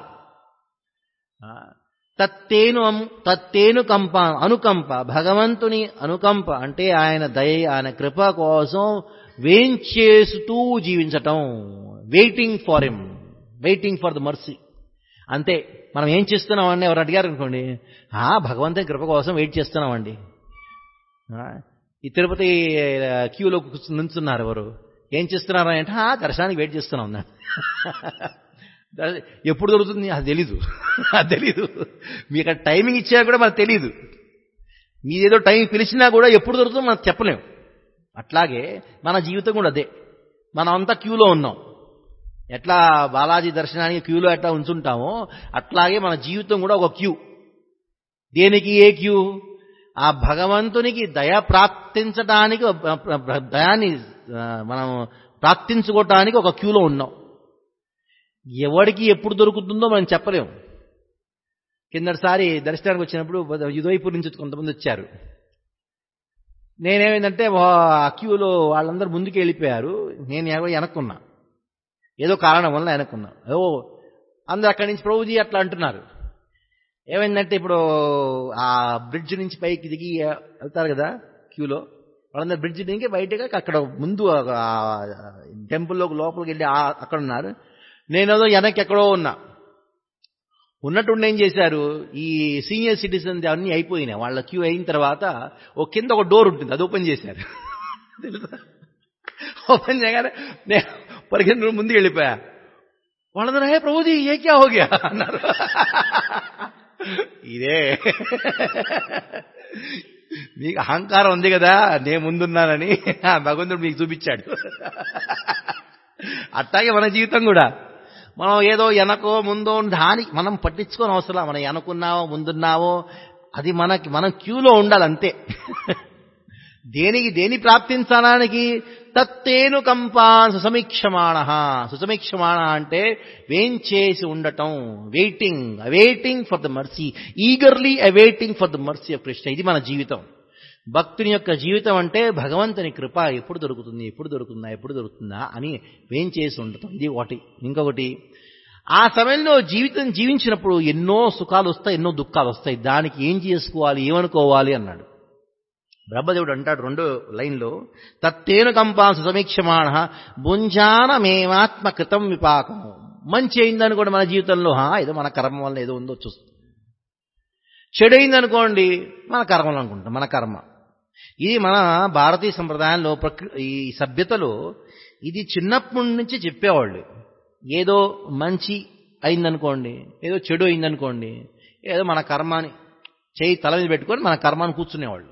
ఆ, తత్తేను అం- తత్తేను కంప అనుకంప భగవంతుని అనుకంప అంటే ఆయన దయ ఆయన కృప కోసం వేంచేస్తూ జీవించటం waiting for him waiting for the mercy అంతే మనం ఏం చేస్తున్నామండి ఎవరు అడిగారు అనుకోండి ఆ భగవంతుని కృప కోసం వెయిట్ చేస్తున్నామండి ఆ, ఈ తిరుపతి ఆ, క్యూలో కూర్చుని నుంచున్నారు ఎవరు ఏం చేస్తున్నారు అంటే "ఆ, దర్శనానికి వెయిట్ చేస్తున్నాం అన్నాడు దర్శ- ఎప్పుడు దొరుకుతుంది అది తెలీదు అది తెలీదు మీకు అక్కడ టైమింగ్ ఇచ్చా కూడా మనకు తెలీదు మీదేదో టైం పిలిచినా కూడా ఎప్పుడు దొరుకుతుందో మనకు చెప్పలేం అట్లాగే మన జీవితం కూడా అదే మనం అంతా క్యూలో ఉన్నాం ఎట్లా బాలాజీ దర్శనానికి క్యూలో ఎట్లా ఉంచుంటామో అట్లాగే మన జీవితం కూడా ఒక క్యూ దేనికి ఏ క్యూ ఆ భగవంతునికి దయ ప్రాప్తించడానికి ఒక ప్ర- ప్ర- దయాన్ని ఆ, మనం ప్రాప్తించుకోవటానికి ఒక క్యూలో ఉన్నాం ఎవడికి ఎప్పుడు దొరుకుతుందో మనం చెప్పలేం కిందటిసారి దర్శనానికి వచ్చినప్పుడు యుదయపూర్ నుంచి కొంతమంది వచ్చారు నేనేమైందంటే ఆ క్యూలో వాళ్ళందరూ ముందుకు వెళ్ళిపోయారు నేను ఎవరో వెనక్కున్నా ఏదో కారణం వల్ల వెనక్కున్నా ఓ అందరు అక్కడి నుంచి ప్రభుజీ అట్లా అంటున్నారు ఏమైందంటే ఇప్పుడు ఆ బ్రిడ్జ్ నుంచి పైకి దిగి వెళ్తారు కదా క్యూలో వాళ్ళందరూ బ్రిడ్జ్ దిగి బయటగా అక్కడ ముందు టెంపుల్లో లోపలికి వెళ్ళి ఆ- అక్కడ ఉన్నారు నేనేదో వెనక్కి ఎక్కడో ఉన్నా ఉన్నట్టుండి ఏం చేశారు ఈ సీనియర్ సిటిజన్ అన్నీ అయిపోయినాయి వాళ్ళ క్యూ అయిన తర్వాత ఓ కింద ఒక డోర్ ఉంటుంది అది ఓపెన్ చేశారు తెలుసా ఓపెన్ చేయగానే నేను పరిగెత్తుకుని ముందుకు వెళ్ళిపోయా వాళ్ళందరూ హే ప్రభుజీ ఏ క్యా హో గయా అన్నారు ఇదే మీకు అహంకారం ఉంది కదా నేను ముందున్నానని ఆ భగవంతుడు మీకు చూపించాడు అట్లాగే మన జీవితం కూడా మనం ఏదో వెనకో ముందో దానికి మనం పట్టించుకోని అవసరం మనం వెనకున్నావో ముందున్నావో అది మనకి మనం క్యూలో ఉండాలి అంతే దేనికి దేని ప్రాప్తించడానికి తత్తేను కంపాన్ సుసమీక్షమాణ సుసమీక్షమాణ అంటే వేంచేసి ఉండటం waiting awaiting for the mercy eagerly awaiting for the mercy of Krishna ఇది మన జీవితం భక్తుని యొక్క జీవితం అంటే భగవంతుని కృప ఎప్పుడు దొరుకుతుంది ఎప్పుడు దొరుకుతుందా ఎప్పుడు దొరుకుతుందా అని వేంచేసి ఉండటం ఇది ఒకటి ఇంకొకటి ఆ సమయంలో జీవితం జీవించినప్పుడు ఎన్నో సుఖాలు వస్తాయి ఎన్నో దుఃఖాలు వస్తాయి దానికి ఏం చేసుకోవాలి ఏమనుకోవాలి అన్నాడు బ్రహ్మదేవుడు అంటాడు రెండో లైన్లో తత్తేను కంపాంస సమీక్షమాణ భుంజానమేమాత్మ కృతం విపాకం మంచి అయిందని కూడా మన జీవితంలో హా ఏదో మన కర్మ వల్ల ఏదో ఉందో చూస్తుంది చెడు అయిందనుకోండి మన కర్మలు అనుకుంటాం మన కర్మ ఇది మన భారతీయ సంప్రదాయంలో ప్రకృ ఈ సభ్యతలో ఇది చిన్నప్పటి నుంచి చెప్పేవాళ్ళు ఏదో మంచి అయిందనుకోండి ఏదో చెడు అయిందనుకోండి ఏదో మన కర్మాని చేయి తల మీద పెట్టుకొని మన కర్మాన్ని కూర్చునేవాళ్ళు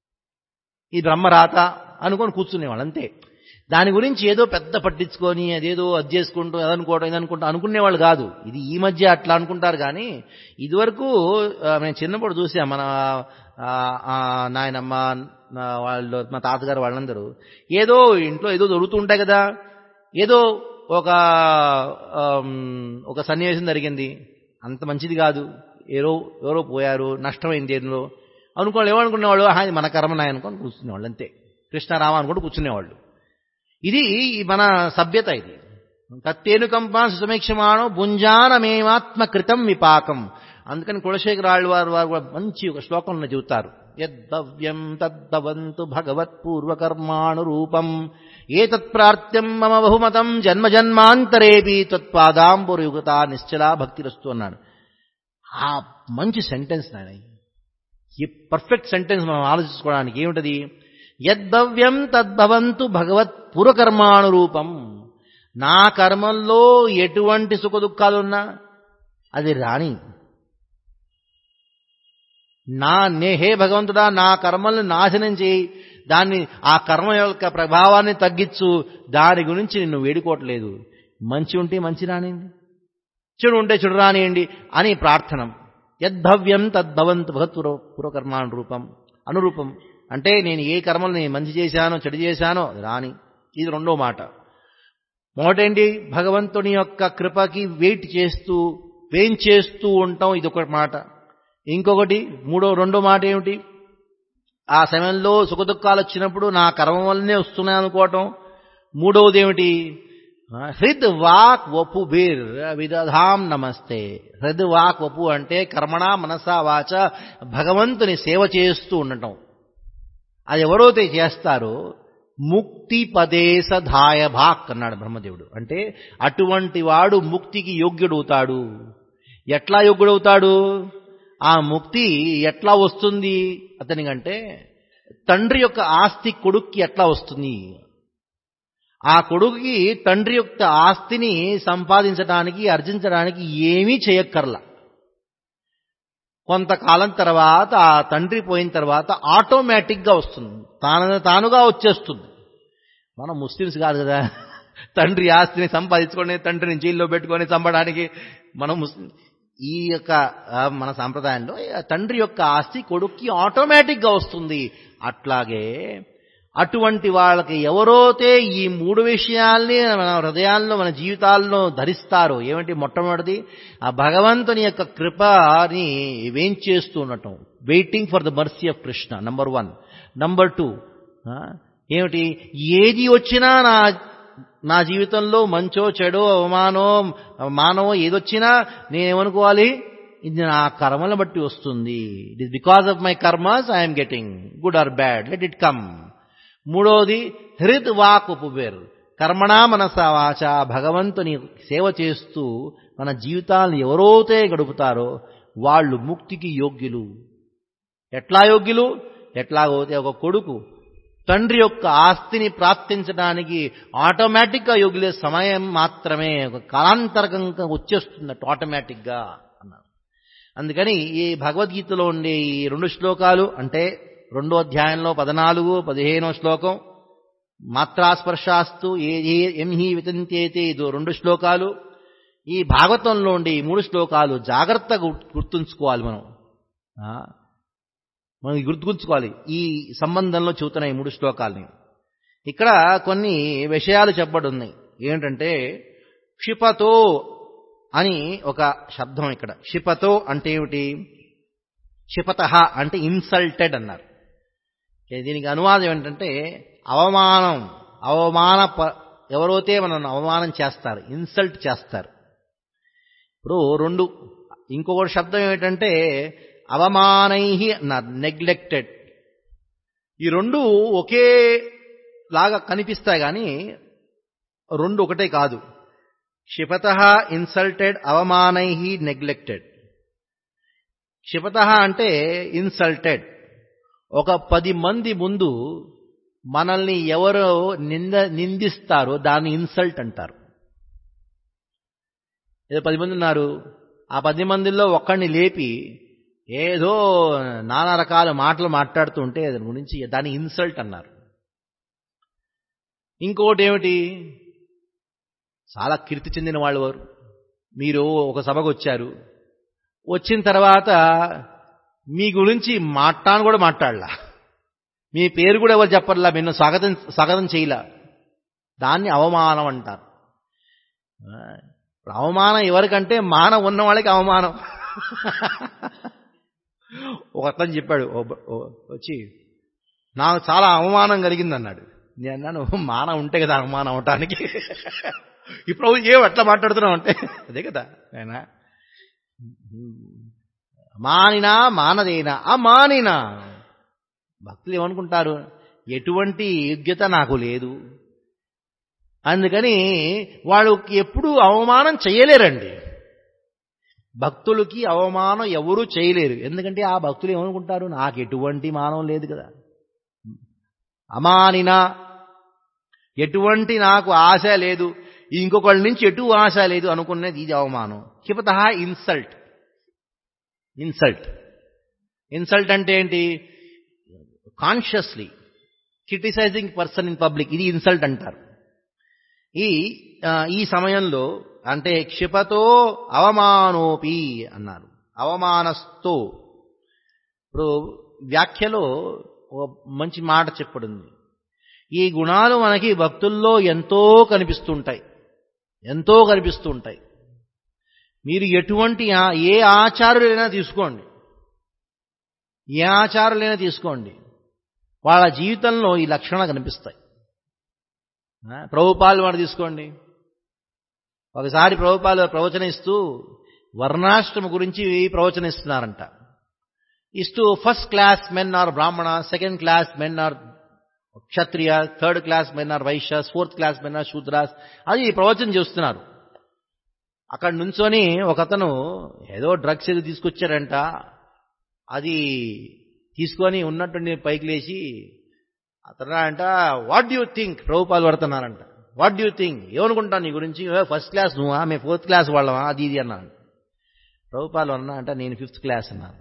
ఈ బ్రహ్మరాత అనుకొని కూర్చునేవాళ్ళు అంతే దాని గురించి ఏదో పెద్ద పట్టించుకొని అదేదో అది చేసుకుంటూ అదనుకోవడం ఇదనుకుంటూ అనుకునేవాళ్ళు కాదు ఇది ఈ మధ్య అట్లా అనుకుంటారు కానీ ఇదివరకు ఆ, నేను చిన్నప్పుడు చూసా మన ఆ, ఆ, నాయనమ్మ నా వాళ్ళు మా తాతగారు వాళ్ళందరూ ఏదో ఇంట్లో ఏదో దొరుకుతూ ఉంటాయి కదా ఏదో ఒక ఆమ్, ఒక సన్నివేశం జరిగింది అంత మంచిది కాదు ఎవరో ఎవరో పోయారు నష్టమైంది ఏదో అనుకోవాలి ఏమనుకునేవాళ్ళు "ఆహా, ఇది మన కర్మనాయ అనుకొని కూర్చునేవాళ్ళు అంతే కృష్ణారామ అనుకుంటూ కూర్చునేవాళ్ళు ఇది మన సభ్యత ఇది తత్తేను కంపా సుసమీక్షమాణం భుంజానమేమాత్మ కృతం విపాకం అందుకని కులశేఖరాళ్ళు వారు వారు కూడా మంచి ఒక శ్లోకంలో చెబుతారు యద్భవ్యం తద్భవంతు భగవత్పూర్వకర్మాణు రూపం ఏతత్ప్రార్థ్యం మమ బహుమతం జన్మ జన్మాంతరేపి త్వత్పాదాంబురయుగత నిశ్చలా భక్తిరస్తు అన్నాడు ఆ మంచి సెంటెన్స్ నాయన ఈ పర్ఫెక్ట్ సెంటెన్స్ మనం ఆలోచించుకోవడానికి ఏమిటది యద్భవ్యం తద్భవంతు భగవత్ పూర్వకర్మాను రూపం నా కర్మల్లో ఎటువంటి సుఖ దుఃఖాలున్నా అది రాణి నా నే హే భగవంతుడా నా కర్మల్ని నాశనం చేయి దాన్ని ఆ కర్మ యొక్క ప్రభావాన్ని తగ్గించు దాని గురించి నిన్ను వేడుకోవట్లేదు మంచి ఉంటే మంచి రానియండి చెడు ఉంటే చెడు రానియండి అని ప్రార్థన యద్భవ్యం తద్భవంతు భగత్పుర పూర్వకర్మాను రూపం అనురూపం అంటే నేను ఏ కర్మల్ని మంచి చేశానో చెడు చేశానో అది రాని ఇది రెండో మాట మొదటేంటి భగవంతుని యొక్క కృపకి వెయిట్ చేస్తూ వెయిన్ చేస్తూ ఉంటాం ఇది ఒక మాట ఇంకొకటి మూడో రెండో మాట ఏమిటి ఆ సమయంలో సుఖదుఖాలు వచ్చినప్పుడు నా కర్మ వల్లనే వస్తున్నాయి అనుకోవటం మూడవది ఏమిటి హృద్ వాక్ వపు బీర్ విదధాం నమస్తే హృద్ వాక్ వపు అంటే కర్మణ మనసా వాచ భగవంతుని సేవ చేస్తూ ఉండటం అది ఎవరైతే చేస్తారో ముక్తి పదేశ ధాయ భాక్ అన్నాడు బ్రహ్మదేవుడు అంటే అటువంటి వాడు ముక్తికి యోగ్యుడవుతాడు ఎట్లా యోగ్యుడవుతాడు ఆ ముక్తి ఎట్లా వస్తుంది అతనికంటే తండ్రి యొక్క ఆస్తి కొడుక్కి ఎట్లా వస్తుంది ఆ కొడుకుకి తండ్రి యొక్క ఆస్తిని సంపాదించడానికి అర్జించడానికి ఏమీ చేయక్కర్లా కొంతకాలం తర్వాత ఆ తండ్రి పోయిన తర్వాత ఆటోమేటిక్గా వస్తుంది తాను తానుగా వచ్చేస్తుంది మనం ముస్లిమ్స్ కాదు కదా తండ్రి ఆస్తిని సంపాదించుకొని తండ్రిని జైల్లో పెట్టుకొని చంపడానికి మనం ముస్లిం ఈ యొక్క ఆ, మన సాంప్రదాయంలో ఆ తండ్రి యొక్క ఆస్తి కొడుక్కి ఆటోమేటిక్గా వస్తుంది అట్లాగే అటువంటి వాళ్ళకి ఎవరైతే ఈ మూడు విషయాల్ని మన హృదయాల్లో మన జీవితాల్లో ధరిస్తారో ఏమిటి మొట్టమొదటిది ఆ భగవంతుని యొక్క కృపని వేంచేస్తూ ఉండటం waiting for the mercy of Krishna number one number two ఏమిటి ఏది వచ్చినా నా నా జీవితంలో మంచో చెడో అవమానో మానవో ఏదొచ్చినా నేనేమనుకోవాలి ఇది నా కర్మలను బట్టి వస్తుంది it is because of my karmas I'm getting good or bad let it come మూడోది హృద్ వాక్ ఉపవేర్ కర్మణా మనస వాచ భగవంతుని సేవ చేస్తూ మన జీవితాలను ఎవరైతే గడుపుతారో వాళ్ళు ముక్తికి యోగ్యులు ఎట్లా యోగ్యులు ఎట్లాగోతే ఒక కొడుకు తండ్రి యొక్క ఆస్తిని ప్రాప్తించడానికి ఆటోమేటిక్గా యోగులే సమయం మాత్రమే ఒక కాలాంతరకంగా వచ్చేస్తుంది ఆటోమేటిక్గా అన్నారు అందుకని ఈ భగవద్గీతలో ఉండే ఈ రెండు శ్లోకాలు అంటే రెండో అధ్యాయంలో పద్నాలుగు పదిహేనో శ్లోకం మాత్రాస్పర్శాస్తు ఏ ఏ ఎంహి వితంతేతే ఇది రెండు శ్లోకాలు ఈ భాగవతంలో ఉండే ఈ మూడు శ్లోకాలు జాగ్రత్తగా గుర్తు- గుర్తుంచుకోవాలి మనం ఆ, మనం గుర్తుంచుకోవాలి ఈ సంబంధంలో చూతున్న ఈ మూడు శ్లోకాలని ఇక్కడ కొన్ని విషయాలు చెప్పబడి ఉన్నాయి ఏంటంటే క్షిపతో అని ఒక శబ్దం ఇక్కడ క్షిపతో అంటే ఏమిటి క్షిపత అంటే ఇన్సల్టెడ్ అన్నారు ఏ దీనికి అనువాదం ఏంటంటే అవమానం అవమాన ప- ఎవరైతే మనల్ని అవమానం చేస్తారు ఇన్సల్ట్ చేస్తారు ఇప్పుడు రెండు ఇంకొకటి శబ్దం ఏమిటంటే అవమానై అన్నారు నెగ్లెక్టెడ్ ఈ రెండు ఒకే లాగా కనిపిస్తాయి కానీ రెండు ఒకటే కాదు క్షిపత ఇన్సల్టెడ్ అవమానై నెగ్లెక్టెడ్ క్షిపత అంటే ఇన్సల్టెడ్ ఒక పది మంది ముందు మనల్ని ఎవరు నింద నిందిస్తారో దాన్ని ఇన్సల్ట్ అంటారు ఏదో పది మంది ఉన్నారు ఆ పది మందిలో ఒక్కడిని లేపి ఏదో నానా రకాల మాటలు మాట్లాడుతుంటే దాని గురించి దాన్ని ఇన్సల్ట్ అన్నారు ఇంకొకటి ఏమిటి చాలా కీర్తి చెందిన వాళ్ళు వారు మీరు ఒక సభకు వచ్చారు వచ్చిన తర్వాత మీ గురించి మాట్లాడను కూడా మాట్లాడలా మీ పేరు కూడా ఎవరు చెప్పర్లా నిన్ను స్వాగతం స్వాగతం చేయలా దాన్ని అవమానం అంటారు ఆ, ఇప్పుడు అవమానం ఎవరికంటే మానం ఉన్న వాళ్ళకి అవమానం ఒక అతను చెప్పాడు ఓ బ- ఓ వచ్చి నాకు చాలా అవమానం కలిగింది అన్నాడు నేను అన్నాను మానం ఉంటే కదా అవమానం అవటానికి ఇప్పుడు ఏం అట్లా మాట్లాడుతున్నావు అంటే అదే కదా ఆయన మానినా మానదేనా అమానినా భక్తులు ఏమనుకుంటారు ఎటువంటి యోగ్యత నాకు లేదు అందుకని వాళ్ళు ఎప్పుడూ అవమానం చేయలేరండి భక్తులకి అవమానం ఎవరూ చేయలేరు ఎందుకంటే ఆ భక్తులు ఏమనుకుంటారు నాకు ఎటువంటి మానం లేదు కదా అమానినా ఎటువంటి నాకు ఆశ లేదు ఇంకొకళ్ళ నుంచి ఎటు ఆశ లేదు అనుకునేది ఇది అవమానం క్షిపత ఇన్సల్ట్ ఇన్సల్ట్ ఇన్సల్ట్ అంటే ఏంటి consciously criticising person in public ఇది ఇన్సల్ట్ అంటారు ఈ ఆ, ఈ సమయంలో అంటే క్షిపతో అవమానోపి అన్నారు అవమానస్తో ఇప్పుడు వ్యాఖ్యలో ఒక మంచి మాట చెప్పడింది ఈ గుణాలు మనకి భక్తుల్లో ఎంతో కనిపిస్తుంటాయి ఎంతో కనిపిస్తూ ఉంటాయి మీరు ఎటువంటి ఆ- ఏ ఆచారులైనా తీసుకోండి ఏ ఆచారులైనా తీసుకోండి వాళ్ళ జీవితంలో ఈ లక్షణాలు కనిపిస్తాయి ఆ, ప్రభుపాలు వాడు తీసుకోండి ఒకసారి ప్రభుపాలు ప్రవచన ఇస్తూ వర్ణాశ్రమ గురించి ప్రవచన ఇస్తున్నారంట ఇస్తూ first class men are Brahmana second class men are Kshatriya third class men are Vaishyas fourth class men are Shudras అది ప్రవచనం చేస్తున్నారు అక్కడ నుంచొని ఒకతను ఏదో డ్రగ్స్ ఏదో తీసుకొచ్చారంట అది తీసుకొని ఉన్నట్టుండి పైకి లేచి అతను అంట వాట్ యూ థింక్ ప్రభుపాలు పడుతున్నారంట వాట్ డూ థింక్ ఏమనుకుంటాను నీ గురించి ఫస్ట్ క్లాస్ నువ్వా మేము ఫోర్త్ క్లాస్ వాళ్ళమా అది ఇది అన్నాను ప్రభుపాలు అన్నా అంటే నేను ఫిఫ్త్ క్లాస్ అన్నాను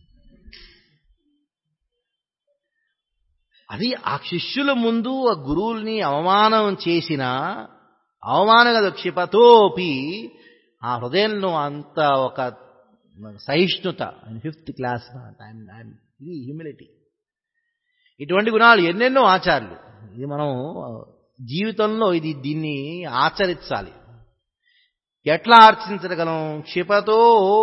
అది ఆ శిష్యుల ముందు ఆ గురువుల్ని అవమానం చేసిన అవమానం కదా క్షిపతోపి ఆ హృదయంలో అంత ఒక సహిష్ణుత ఫిఫ్త్ క్లాస్ ఇది హ్యూమిలిటీ ఇటువంటి గుణాలు ఎన్నెన్నో ఆచార్యులు ఇది మనం జీవితంలో ఇది దీన్ని ఆచరించాలి ఎట్లా ఆచరించగలం క్షిపతో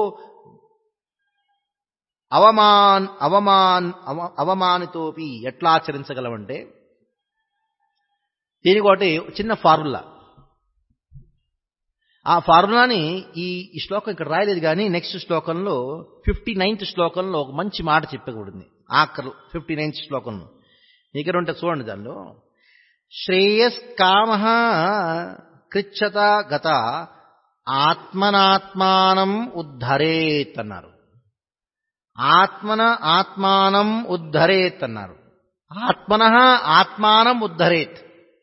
అవమాన్ అవమాన్ అవ- అవమానితోపి ఎట్లా ఆచరించగలమంటే దీనికి ఒకటి చిన్న ఫార్ములా ఆ ఫార్ములాని ఈ ఈ శ్లోకం ఇక్కడ రాయలేదు కానీ నెక్స్ట్ శ్లోకంలో ఫిఫ్టీ నైన్త్ శ్లోకంలో ఒక మంచి మాట చెప్పకూడదు ఆఖరు ఫిఫ్టీ నైన్త్ శ్లోకంలో ఇక్కడ ఉంటే చూడండి దానిలో శ్రేయస్కామ కృచ్చత గత ఆత్మనాత్మానం ఉద్ధరేత్ అన్నారు ఆత్మన ఆత్మానం ఉద్ధరేత్ అన్నారు ఆత్మన ఆత్మానం ఉద్ధరేత్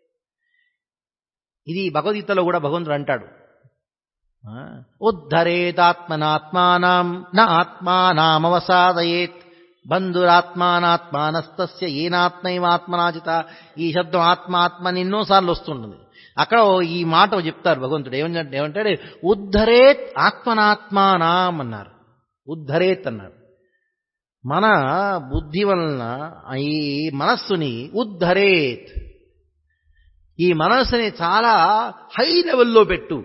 ఇది భగవద్గీతలో కూడా భగవంతుడు అంటాడు ఆ, ఉద్ధరేదాత్మనాత్మానం నా ఆత్మానామవసాదయేత్ బంధురాత్మానాత్మానస్తస్య ఏనాత్మైవాత్మనాజిత ఈ శబ్దం ఆత్మ ఆత్మ అని ఎన్నోసార్లు వస్తుంటుంది అక్కడ ఈ మాట చెప్తారు భగవంతుడు ఏమంటే ఏమంటాడు ఉద్ధరేత్ ఆత్మనాత్మానాం అన్నారు ఉద్ధరేత్ అన్నారు మన బుద్ధి వలన ఈ మనస్సుని ఉద్ధరేత్ ఈ మనస్సుని చాలా హై లెవెల్లో పెట్టు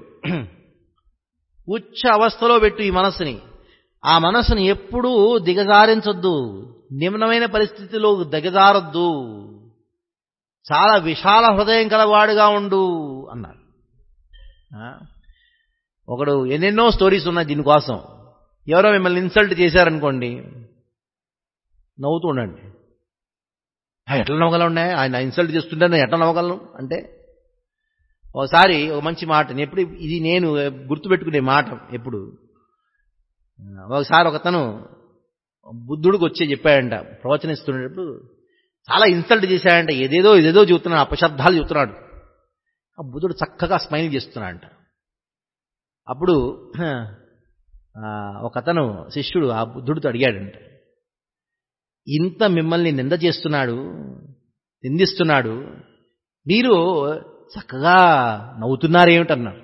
ఉచ్చ అవస్థలో పెట్టు ఈ మనస్సుని ఆ మనస్సుని ఎప్పుడూ దిగజారించొద్దు నిమ్నమైన పరిస్థితిలో దిగజారొద్దు చాలా విశాల హృదయం కలవాడుగా ఉండు అన్నారు ఆ? ఒకడు ఎన్నెన్నో స్టోరీస్ ఉన్నాయి దీనికోసం ఎవరో మిమ్మల్ని ఇన్సల్ట్ చేశారనుకోండి నవ్వుతూ ఉండండి "ఆ, ఎట్లా నవ్వగలను ఆయన ఇన్సల్ట్ చేస్తుంటే నేను ఎట్లా నవ్వగలను అంటే ఒకసారి ఒక మంచి మాట నేను ఎప్పుడు ఇది నేను గుర్తుపెట్టుకునే మాట ఎప్పుడు ఒకసారి ఒకతను బుద్ధుడికి వచ్చి చెప్పాడంట ప్రవచనిస్తున్నప్పుడు చాలా ఇన్సల్ట్ చేశాడంట ఏదేదో ఏదేదో చెబుతున్నాడు అపశబ్దాలు చెబుతున్నాడు ఆ బుద్ధుడు చక్కగా స్మైల్ చేస్తున్నాడంట అప్పుడు ఆ, ఒకతను శిష్యుడు ఆ బుద్ధుడితో అడిగాడంట ఇంత మిమ్మల్ని నింద చేస్తున్నాడు నిందిస్తున్నాడు మీరు చక్కగా నవ్వుతున్నారేమిటన్నారు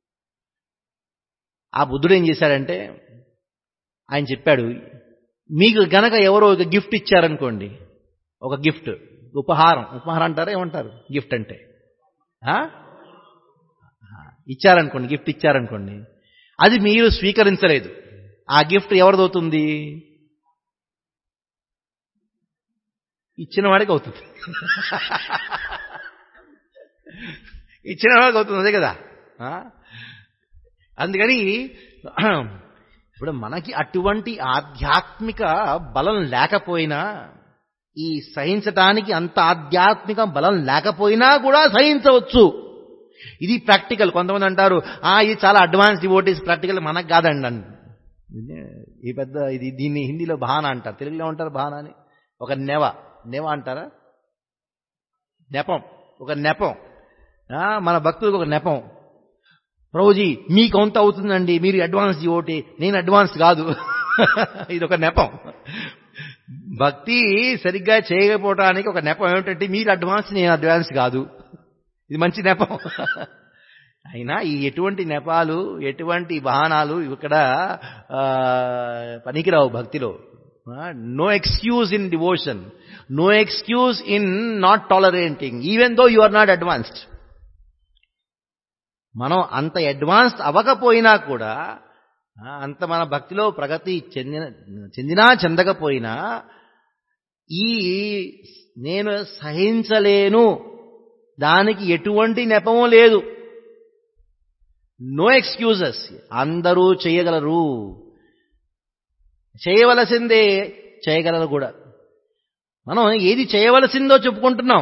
ఆ బుద్ధుడు ఏం చేశాడంటే ఆయన చెప్పాడు మీకు గనక ఎవరో ఒక గిఫ్ట్ ఇచ్చారనుకోండి ఒక గిఫ్ట్ ఉపహారం ఉపహారం అంటారా ఏమంటారు గిఫ్ట్ అంటే ఆ? ఇచ్చారనుకోండి గిఫ్ట్ ఇచ్చారనుకోండి అది మీరు స్వీకరించలేదు ఆ గిఫ్ట్ ఎవరిదవుతుంది ఇచ్చిన వాడికి అవుతుంది ఇచ్చిన వాడికి అవుతుంది అదే కదా ఆ? అందుకని ఇప్పుడు మనకి అటువంటి ఆధ్యాత్మిక బలం లేకపోయినా ఈ సహించటానికి అంత ఆధ్యాత్మిక బలం లేకపోయినా కూడా సహించవచ్చు ఇది ప్రాక్టికల్ కొంతమంది అంటారు ఆ ఇది చాలా అడ్వాన్స్ డివోటీస్ ప్రాక్టికల్ మనకు కాదండి అని ఈ పెద్ద ఇది దీన్ని హిందీలో భానా అంటారు తెలుగులో ఉంటారు భానా అని ఒక నెవ నెవ అంటారా నెపం ఒక నెపం ఆ, మన భక్తులకు ఒక నెపం ప్రభుజీ మీకు కొంత అవుతుందండి మీరు అడ్వాన్స్ ఓటే నేను అడ్వాన్స్ కాదు ఇది ఒక నెపం భక్తి సరిగ్గా చేయకపోవడానికి ఒక నెపం ఏమిటంటే మీరు అడ్వాన్స్ నేను అడ్వాన్స్ కాదు ఇది మంచి నెపం అయినా ఈ ఎటువంటి నెపాలు ఎటువంటి వాహనాలు ఇక్కడ ఆ, పనికిరావు భక్తిలో no excuse in devotion no excuse in not tolerating even though you are not advanced మనం అంత అడ్వాన్స్ అవ్వకపోయినా కూడా ఆ, అంత మన భక్తిలో ప్రగతి చెందిన చెందినా చెందకపోయినా ఈ నేను సహించలేను దానికి ఎటువంటి నెపము లేదు నో ఎక్స్క్యూజెస్ అందరూ చేయగలరు చేయవలసిందే చేయగలరు కూడా మనం ఏది చేయవలసిందో చెప్పుకుంటున్నాం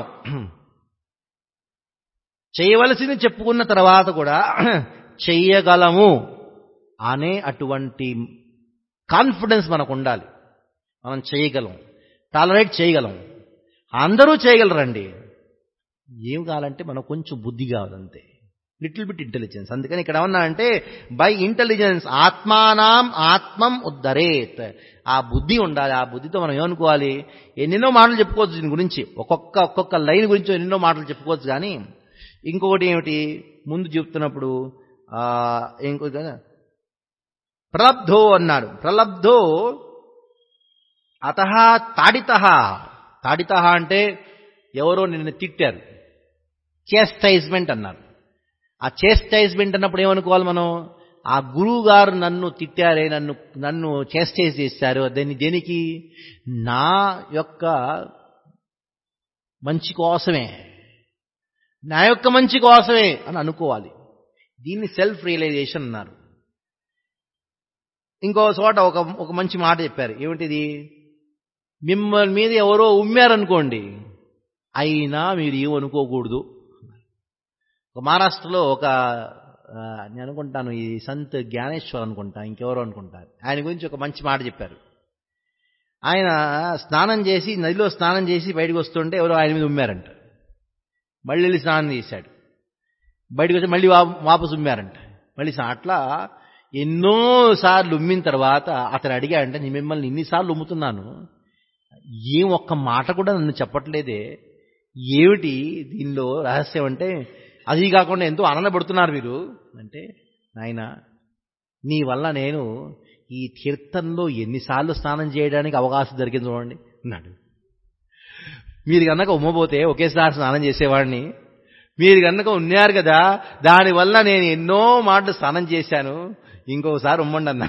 చేయవలసింది చెప్పుకున్న తర్వాత కూడా చెయ్యగలము అనే అటువంటి కాన్ఫిడెన్స్ మనకు ఉండాలి మనం చేయగలం టాలరేట్ చేయగలం అందరూ చేయగలరండి ఏం కావాలంటే మనం కొంచెం బుద్ధి కావాలంతే లిటిల్ బిట్ ఇంటెలిజెన్స్ అందుకని ఇక్కడ ఏమన్నా అంటే బై ఇంటెలిజెన్స్ ఆత్మానాం ఆత్మం ఉద్ధరేత్ ఆ బుద్ధి ఉండాలి ఆ బుద్ధితో మనం ఏమనుకోవాలి ఎన్నెన్నో మాటలు చెప్పుకోవచ్చు దీని గురించి ఒక్కొక్క ఒక్కొక్క లైన్ గురించి ఎన్నెన్నో మాటలు చెప్పుకోవచ్చు కానీ ఇంకొకటి ఏమిటి ముందు చెప్తున్నప్పుడు ఆ ఇంకో ప్రలబ్ధో అన్నాడు ప్రలబ్ధో అత తాడిత తాడిత అంటే ఎవరో నిన్ను తిట్టారు చేస్టైజ్మెంట్ అన్నారు ఆ చేస్టైజ్మెంట్ అన్నప్పుడు ఏమనుకోవాలి మనం ఆ గురువు గారు నన్ను తిట్టారే నన్ను నన్ను చేస్టైజ్ చేశారు దాన్ని దేనికి నా యొక్క మంచి కోసమే నా యొక్క మంచి కోసమే అని అనుకోవాలి దీన్ని సెల్ఫ్ రియలైజేషన్ అన్నారు ఇంకో చోట ఒక ఒక మంచి మాట చెప్పారు ఏమిటిది మిమ్మల్ని మీద ఎవరో ఉమ్మారనుకోండి అయినా మీరు ఏమనుకోకూడదు ఒక మహారాష్ట్రలో ఒక ఆ, నేను అనుకుంటాను ఈ సంత్ జ్ఞానేశ్వర్ అనుకుంటా ఇంకెవరో అనుకుంటారు ఆయన గురించి ఒక మంచి మాట చెప్పారు ఆయన స్నానం చేసి నదిలో స్నానం చేసి బయటకు వస్తుంటే ఎవరో ఆయన మీద ఉమ్మారంట మళ్ళీ వెళ్ళి స్నానం చేశాడు బయటకు వచ్చి మళ్ళీ వా- వాపసు ఉమ్మారంట మళ్ళీ సా- అట్లా ఎన్నో సార్లు ఉమ్మిన తర్వాత అతను అడిగాడంటే నేను మిమ్మల్ని ఇన్నిసార్లు ఉమ్ముతున్నాను ఏం ఒక్క మాట కూడా నన్ను చెప్పట్లేదే ఏమిటి దీనిలో రహస్యం అంటే అది కాకుండా ఎంతో ఆనందపడుతున్నారు మీరు అంటే నాయన నీ వల్ల నేను ఈ తీర్థంలో ఎన్నిసార్లు స్నానం చేయడానికి అవకాశం దొరికింది చూడండి అన్నాడు మీరు కనుక ఉమ్మబోతే ఒకేసారి స్నానం చేసేవాడిని మీరు కనుక ఉన్నారు కదా దానివల్ల నేను ఎన్నో మాటలు స్నానం చేశాను ఇంకొకసారి ఉమ్మండి అన్నా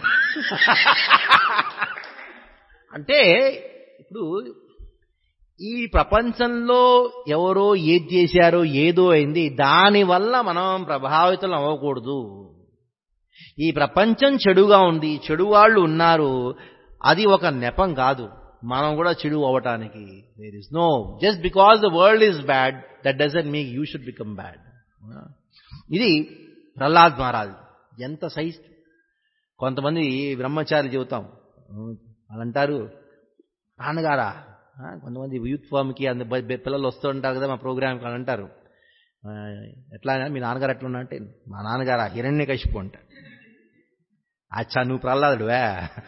అంటే ఇప్పుడు ఈ ప్రపంచంలో ఎవరో ఏది చేశారో ఏదో అయింది దానివల్ల మనం ప్రభావితం అవ్వకూడదు ఈ ప్రపంచం చెడుగా ఉంది చెడు వాళ్ళు ఉన్నారు అది ఒక నెపం కాదు మనం కూడా చెడు అవ్వటానికి there is no just because the world is bad that doesn't make you should become bad ఇది ప్రహ్లాద్ మహారాజ్ ఎంత సైజ్ కొంతమంది బ్రహ్మచారి చెబుతాం వాళ్ళు అంటారు నాన్నగారా ఆ, కొంతమంది యూత్ ఫామ్కి అంత బ- బ- పిల్లలు వస్తూ ఉంటారు కదా మా ప్రోగ్రామ్కి అని అంటారు ఆ, ఎట్లా అయినా మీ నాన్నగారు ఎట్లా ఉన్నా అంటే మా నాన్నగారు హిరణ్య కశిపు అంట అచ్చా నువ్వు ప్రహ్లాదుడువే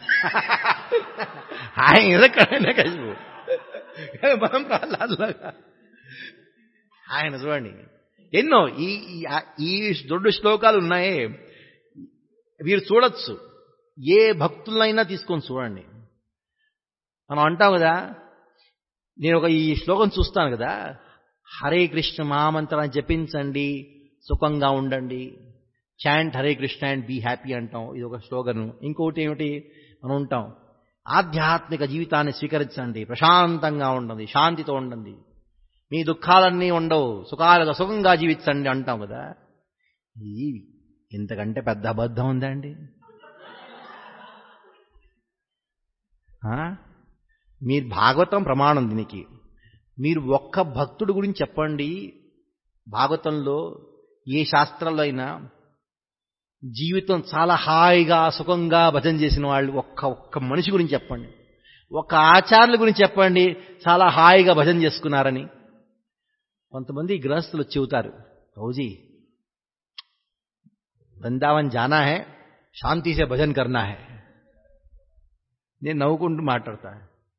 ఆయన ఎదక్కడైనా కశిపు మనం ప్రహ్లాదులాగా ఆయన చూడండి ఎన్నో ఈ ఈ- ఈ దొడ్డు శ్లోకాలు ఉన్నాయే వీరు చూడొచ్చు ఏ భక్తులైనా తీసుకొని చూడండి మనం అంటాం కదా నేను ఒక ఈ శ్లోకం చూస్తాను కదా హరే కృష్ణ మహామంత్రాన్ని జపించండి సుఖంగా ఉండండి chant Hare Krishna and be happy అంటాం ఇది ఒక స్లోగను ఇంకొకటి ఏమిటి మనం ఉంటాం ఆధ్యాత్మిక జీవితాన్ని స్వీకరించండి ప్రశాంతంగా ఉండండి శాంతితో ఉండండి మీ దుఃఖాలన్నీ ఉండవు సుఖాలుగా సుఖంగా జీవించండి అంటాం కదా ఇది ఇంతకంటే పెద్ద అబద్ధం ఉందండి ఆ? మీరు భాగవతం ప్రమాణం దీనికి మీరు ఒక్క భక్తుడి గురించి చెప్పండి భాగవతంలో ఏ శాస్త్రాల్లో అయినా జీవితం చాలా హాయిగా సుఖంగా భజన చేసిన వాళ్ళు ఒక్క ఒక్క మనిషి గురించి చెప్పండి ఒక్క ఆచార్యుల గురించి చెప్పండి చాలా హాయిగా భజన చేసుకున్నారని కొంతమంది గృహస్థులు వచ్చి చెబుతారు రౌజీ వృందావన్ జానా హే శాంతి సే భజన్ కర్నా హే నేను నవ్వుకుంటూ మాట్లాడతా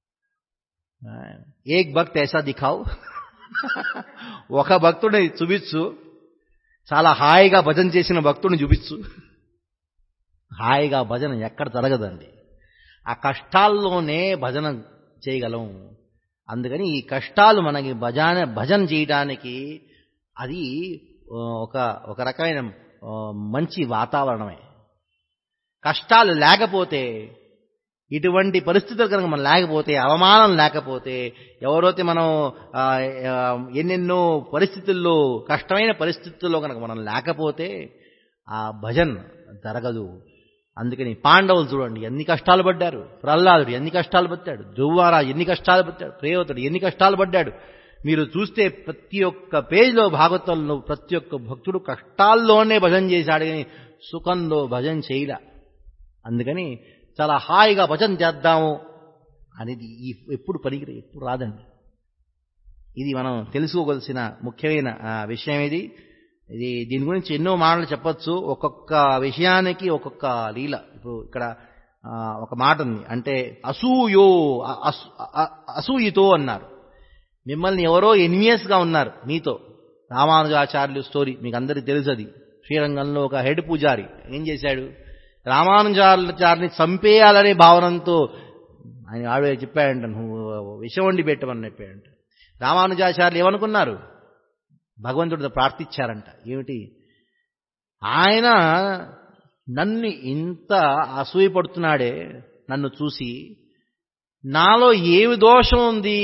ఏక్ భక్త్ ఐసా దిఖావు ఒక భక్తుడిని చూపించు చాలా హాయిగా భజన చేసిన భక్తుడిని చూపించు హాయిగా భజన ఎక్కడ జరగదండి ఆ కష్టాల్లోనే భజన చేయగలం అందుకని ఈ కష్టాలు మనకి భజన భజన చేయడానికి అది ఆ, ఒక ఒక రకమైన ఆ, మంచి వాతావరణమే కష్టాలు లేకపోతే ఇటువంటి పరిస్థితులు కనుక మనం లేకపోతే అవమానం లేకపోతే ఎవరైతే మనం ఆ, ఆ, ఎన్నెన్నో పరిస్థితుల్లో కష్టమైన పరిస్థితుల్లో కనుక మనం లేకపోతే ఆ భజన్ జరగదు అందుకని పాండవులు చూడండి ఎన్ని కష్టాలు పడ్డారు ప్రహ్లాదుడు ఎన్ని కష్టాలు పట్టాడు ధ్రువారా ఎన్ని కష్టాలు పట్టాడు ప్రేయవతుడు ఎన్ని కష్టాలు పడ్డాడు మీరు చూస్తే ప్రతి ఒక్క పేజీలో భాగవతంలో ప్రతి ఒక్క భక్తుడు కష్టాల్లోనే భజన చేశాడు కానీ సుఖంలో భజన చేయలే అందుకని చాలా హాయిగా భజన చేద్దాము అనేది ఈ ఎప్పుడు పలికిరే ఎప్పుడు రాదండి ఇది మనం తెలుసుకోవలసిన ముఖ్యమైన ఆ, విషయం ఇది ఇది దీని గురించి ఎన్నో మాటలు చెప్పొచ్చు ఒక్కొక్క విషయానికి ఒక్కొక్క లీల ఇప్పుడు ఇక్కడ ఆ, ఒక మాట ఉంది అంటే అసూయో అ- అసూ- అ- అసూయతో అన్నారు మిమ్మల్ని ఎవరో ఎన్వియస్ గా ఉన్నారు మీతో రామానుజాచార్యులు స్టోరీ మీకు అందరికీ తెలుసు అది శ్రీరంగంలో ఒక హెడ్ పూజారి ఏం చేశాడు రామానుజాచార్యుని చంపేయాలనే భావనంతో ఆయన ఆవిడ చెప్పాడంట నువ్వు విషం వండి పెట్టమని చెప్పాడంట రామానుజాచార్యులు ఏమనుకున్నారు భగవంతుడితో ప్రార్థించారంట ఏమిటి ఆయన నన్ను ఇంత అసూయపడుతున్నాడే నన్ను చూసి నాలో ఏమి దోషం ఉంది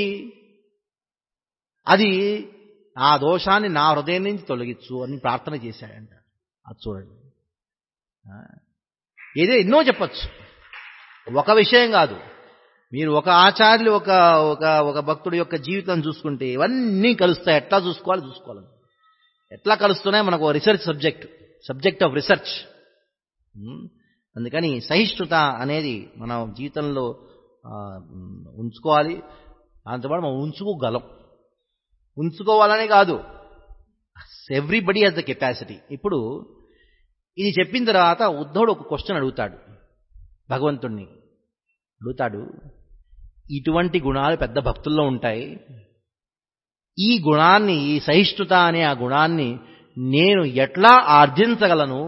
అది ఆ దోషాన్ని నా హృదయం నుంచి తొలగించు అని ప్రార్థన చేశాడంట అది చూడండి ఆ, ఏదో ఎన్నో చెప్పచ్చు ఒక విషయం కాదు మీరు ఒక ఆచార్యులు ఒక ఒక ఒక భక్తుడి యొక్క జీవితం చూసుకుంటే ఇవన్నీ కలుస్తాయి ఎట్లా చూసుకోవాలి చూసుకోవాలి ఎట్లా కలుస్తున్నాయి మనకు research subject subject of research అందుకని సహిష్ణుత అనేది మన జీవితంలో ఆ, ఉంచుకోవాలి దాంతోపాటు మనం ఉంచుకోగలం ఉంచుకోవాలనే కాదు ఎవ్రీబడి హాజ్ ద కెపాసిటీ ఇప్పుడు ఇది చెప్పిన తర్వాత ఉద్ధవుడు ఒక క్వశ్చన్ అడుగుతాడు భగవంతుణ్ణి అడుగుతాడు ఇటువంటి గుణాలు పెద్ద భక్తుల్లో ఉంటాయి ఈ గుణాన్ని ఈ సహిష్ణుత అనే ఆ గుణాన్ని నేను ఎట్లా ఆర్జించగలను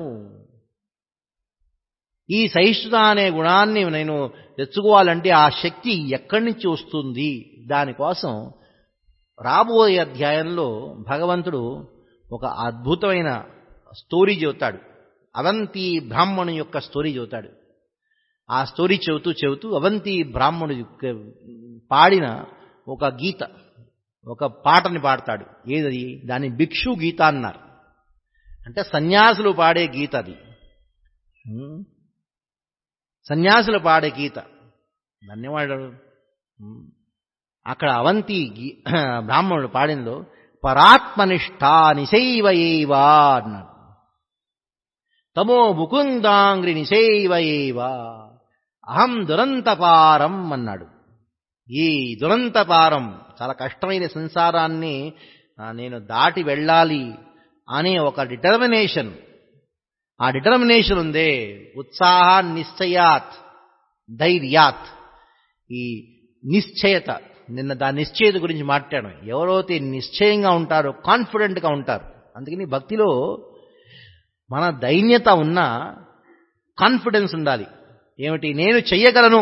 ఈ సహిష్ణుత అనే గుణాన్ని నేను తెచ్చుకోవాలంటే ఆ శక్తి ఎక్కడి నుంచి వస్తుంది దానికోసం రాబోయే అధ్యాయంలో భగవంతుడు ఒక అద్భుతమైన స్టోరీ చెబుతాడు అవంతి బ్రాహ్మణు యొక్క స్టోరీ చెబుతాడు ఆ స్టోరీ చెబుతూ చెబుతూ అవంతి బ్రాహ్మణుడు యొక్క పాడిన ఒక గీత ఒక పాటని పాడతాడు ఏదది దాన్ని భిక్షు గీత అన్నారు అంటే సన్యాసులు పాడే గీత అది ఉమ్. సన్యాసులు పాడే గీత ధన్యవాదాలు ఉమ్. అక్కడ అవంతి గీ- బ్రాహ్మణుడు పాడిందో పరాత్మనిష్ట నిశైవ ఏవా అన్నాడు తమో ముకుందాంగ్రి నిశైవ ఏవ అహం దురంతపారం అన్నాడు ఈ దురంతపారం చాలా కష్టమైన సంసారాన్ని ఆ, నేను దాటి వెళ్ళాలి అనే ఒక డిటర్మినేషన్ ఆ డిటర్మినేషన్ ఉందే ఉత్సాహ నిశ్చయాత్ ధైర్యాత్ ఈ నిశ్చయత నిన్న దాని నిశ్చయత గురించి మాట్లాడాను ఎవరైతే నిశ్చయంగా ఉంటారో కాన్ఫిడెంట్గా ఉంటారు అందుకని భక్తిలో మన దైన్యత ఉన్న కాన్ఫిడెన్స్ ఉండాలి ఏమిటి నేను చెయ్యగలను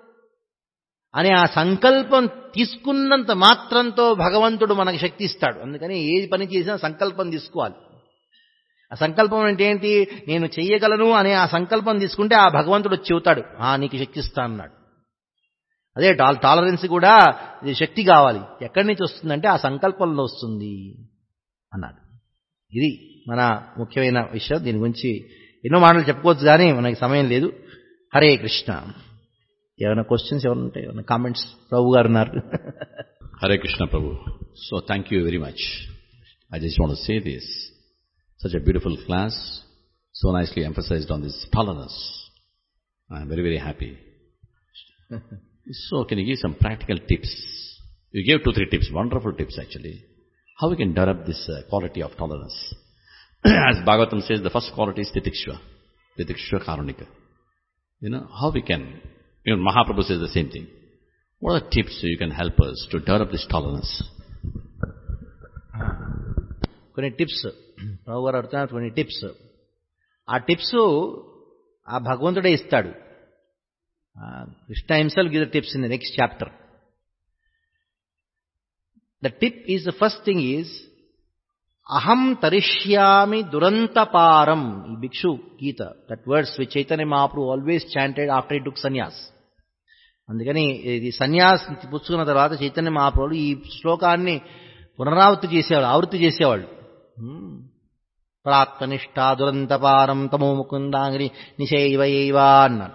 అనే ఆ సంకల్పం తీసుకున్నంత మాత్రంతో భగవంతుడు మనకు శక్తి ఇస్తాడు అందుకని ఏది పని చేసినా సంకల్పం తీసుకోవాలి ఆ సంకల్పం అంటే ఏంటి నేను చెయ్యగలను అనే ఆ సంకల్పం తీసుకుంటే ఆ భగవంతుడు వచ్చి చెబుతాడు ఆ నీకు శక్తి ఇస్తా అన్నాడు అదే టాల్ టాలరెన్స్ కూడా ఇది శక్తి కావాలి ఎక్కడి నుంచి వస్తుందంటే ఆ సంకల్పంలో వస్తుంది అన్నాడు ఇది మన ముఖ్యమైన విషయం దీని గురించి ఎన్నో మాటలు చెప్పుకోవచ్చు కానీ మనకి సమయం లేదు హరే కృష్ణ ఏమైనా క్వశ్చన్స్ ఏమైనా ఉంటాయి ఏమైనా కామెంట్స్ ప్రభు గారు ఉన్నారు Hare Krishna Prabhu. So thank you very much. I just want to say this. Such a beautiful class, so nicely emphasized on this tolerance. I'm very, very happy. so can you give some practical tips? You gave two, three tips, wonderful tips actually. How we can develop this uh, quality of tolerance. As Bhagavatam says, the first quality is titikshva. Titikshva karunika. You know, how we can, even Mahaprabhu says the same thing. What are the tips you can help us to develop this tolerance? కొన్ని టిప్స్ ప్రభు గారు అడుగుతున్నారు కొన్ని టిప్స్ ఆ టిప్స్ ఆ భగవంతుడే ఇస్తాడు Krishna himself give the tips in the next chapter the tip is the first thing is అహం తరిష్యామి దురంతపారం ఈ Bhikshu Gita that words which Chaitanya Mahaprabhu always chanted after he took sanyas అందుకని ఇది సన్యాస్ పుచ్చుకున్న తర్వాత చైతన్య మహాప్రభులు ఈ శ్లోకాన్ని పునరావృత్తి చేసేవాడు ఆవృత్తి చేసేవాళ్ళు హ్మ్. ప్రాత్మనిష్ట దురంతపారం తమో ముకుందాంగిరి నిశైవైవా అన్నాడు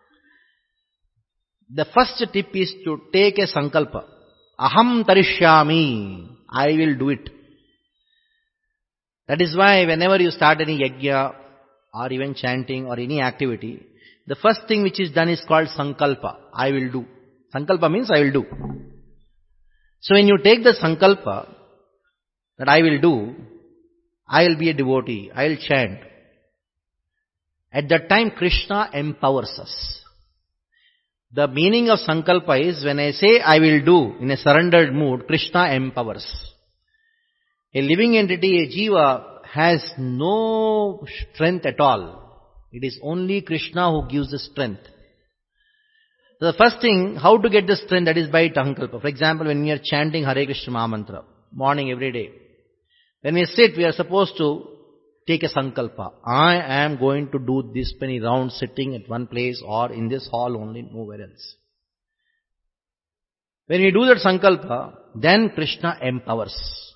the first tip is to take a sankalpa అహం తరిష్యామి I will do it that is why whenever you start any yajna or even chanting or any activity the first thing which is done is called sankalpa. I will do. Sankalpa means I will do. So when you take the sankalpa that I will do, I will be a devotee, I will chant. At that time Krishna empowers us. The meaning of sankalpa is when I say I will do in a surrendered mood, Krishna empowers. A living entity, a jiva, has no strength at all. It is only Krishna who gives the strength. So the first thing, how to get the strength, that is by sankalpa. For example, when we are chanting Hare Krishna Maha Mantra, morning every day. When we sit, we are supposed to take a sankalpa. I am going to do this many rounds sitting at one place or in this hall only, nowhere else. When we do that sankalpa, then Krishna empowers.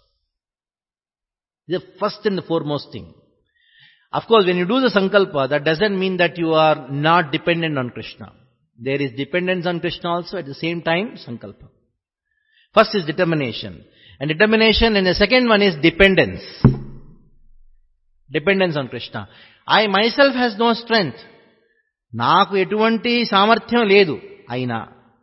The first and the foremost thing. Of course, when you do the sankalpa, that doesn't mean that you are not dependent on Krishna. There is dependence on Krishna also at the same time, sankalpa. First is determination. And determination and the second one is dependence. Dependence on Krishna. I myself has no strength. నాకు ఎటువంటి సామర్థ్యం లేదు అయినా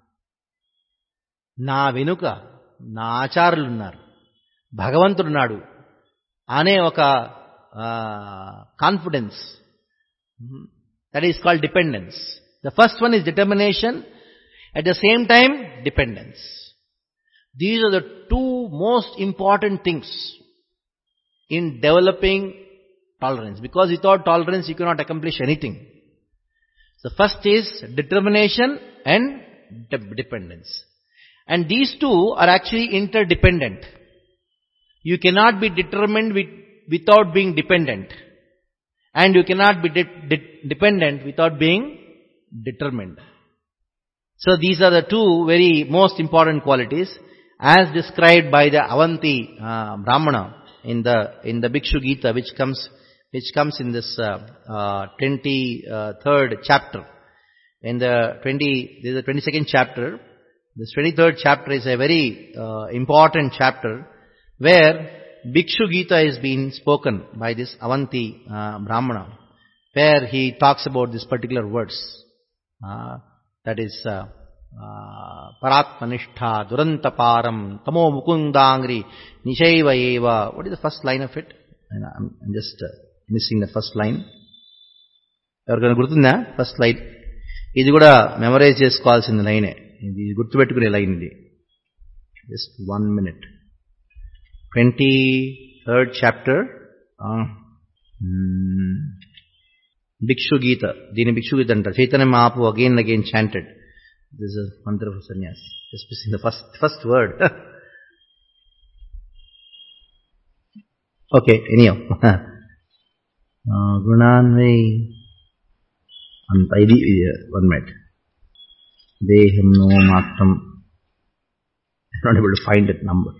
నా వెనుక నా ఆచారులున్నారు భగవంతుడున్నాడు అనే ఒక confidence that is called dependence the first one is determination at the same time dependence these are the two most important things in developing tolerance. Because without tolerance you cannot accomplish anything. The first is determination and de- dependence. And these two are actually interdependent. You cannot be determined with, without being dependent. And you cannot be de- de- dependent without being determined. So these are the two very most important qualities as described by the Avanti uh, Brahmana in the, in the Bhikshu Gita which comes which comes in this uh, uh, 23rd chapter. In the 20, this is the 22nd chapter. This 23rd chapter is a very uh, important chapter where Bhikshu Gita is being spoken by this Avanti uh, Brahmana, where he talks about this particular verse. Uh, that is uh, uh, Paratmanishtha Durantaparam Tamo Mukundangri Nishaiva Eva. What is the first line of it? And I'm, I'm just uh, missing the first line ఎవరికైనా గుర్తుందా ఫస్ట్ లైన్ ఇది కూడా మెమరైజ్ చేసుకోవాల్సిన లైనే ఇది గుర్తుపెట్టుకునే లైన్ ఇది just one minute twenty third chapter Bhikshu Gita దీని భిక్షు గీత అంటారు చైతన్య మాపు again again chanted this is mantra of sannyas just missing the first first word okay ఎనీయో గుణాన్వై అంత ఇది వన్ మినిట్ దేహం నో మాత్రం not able to find that number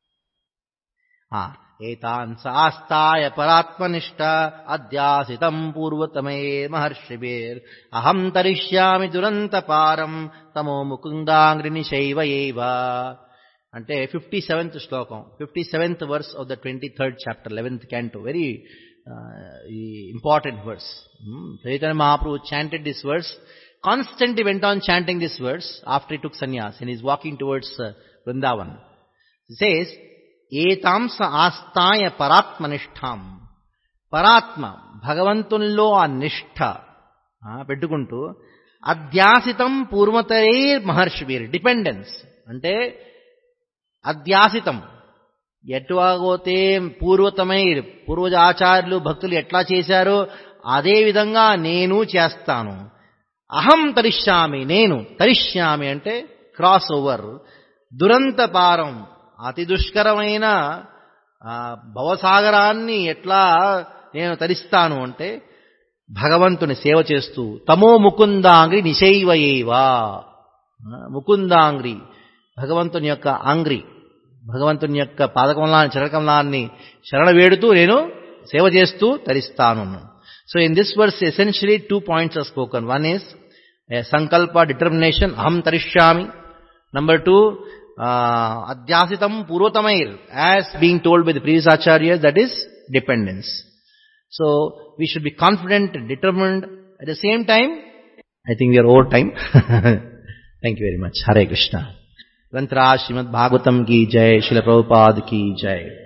ఏతాన్ సాస్తాయ పరాత్మనిష్ట అధ్యాసితం పూర్వతమే మహర్షిభిర్ అహం తరిష్యామి దురంత పారం తమో ముకుందాంగ్రిని శైవ ఏవ అంటే ఫిఫ్టీ సెవెంత్ శ్లోకం fifty seventh verse of the twenty third chapter eleventh canto very important verse. Hmm. Chaitanya Mahaprabhu chanted this verse, constantly went on chanting this verse after he took sannyas and he's walking towards uh, Vrindavan. He says, ఏతాంస ఆస్థాయ పరాత్మనిష్టాం పరాత్మ భగవంతుల్లో ఆ నిష్ఠ పెట్టుకుంటూ అధ్యాసితం పూర్వతరే మహర్షివీర్ డిపెండెన్స్ అంటే అధ్యాసితం ఎటువాగోతే పూర్వతమై పూర్వజ ఆచార్యులు భక్తులు ఎట్లా చేశారో అదే విధంగా నేను చేస్తాను అహం తరిష్యామి నేను తరిష్యామి అంటే క్రాస్ ఓవర్ దురంత పారం అతి దుష్కరమైన భవసాగరాన్ని ఎట్లా నేను తరిస్తాను అంటే భగవంతుని సేవ చేస్తూ తమో ముకుందాంగ్రి నిశైవయేవా ముకుందాంగ్రి భగవంతుని యొక్క ఆంగ్రి భగవంతుని యొక్క పాదకమలాన్ని చరణకమలాన్ని శరణ వేడుతూ నేను సేవ చేస్తూ తరిస్తాను so in this verse essentially two points are spoken one is sankalpa determination అహం తరిష్యామి నంబర్ టూ అధ్యాసితం పూర్వతమైర్ as being told by the previous acharya that is dependence so we should be confident determined at the same time I think we're over time thank you very much Hare Krishna ग्रंथराज श्रीमद् भागवतम की जय शिल प्रभुपाद की जय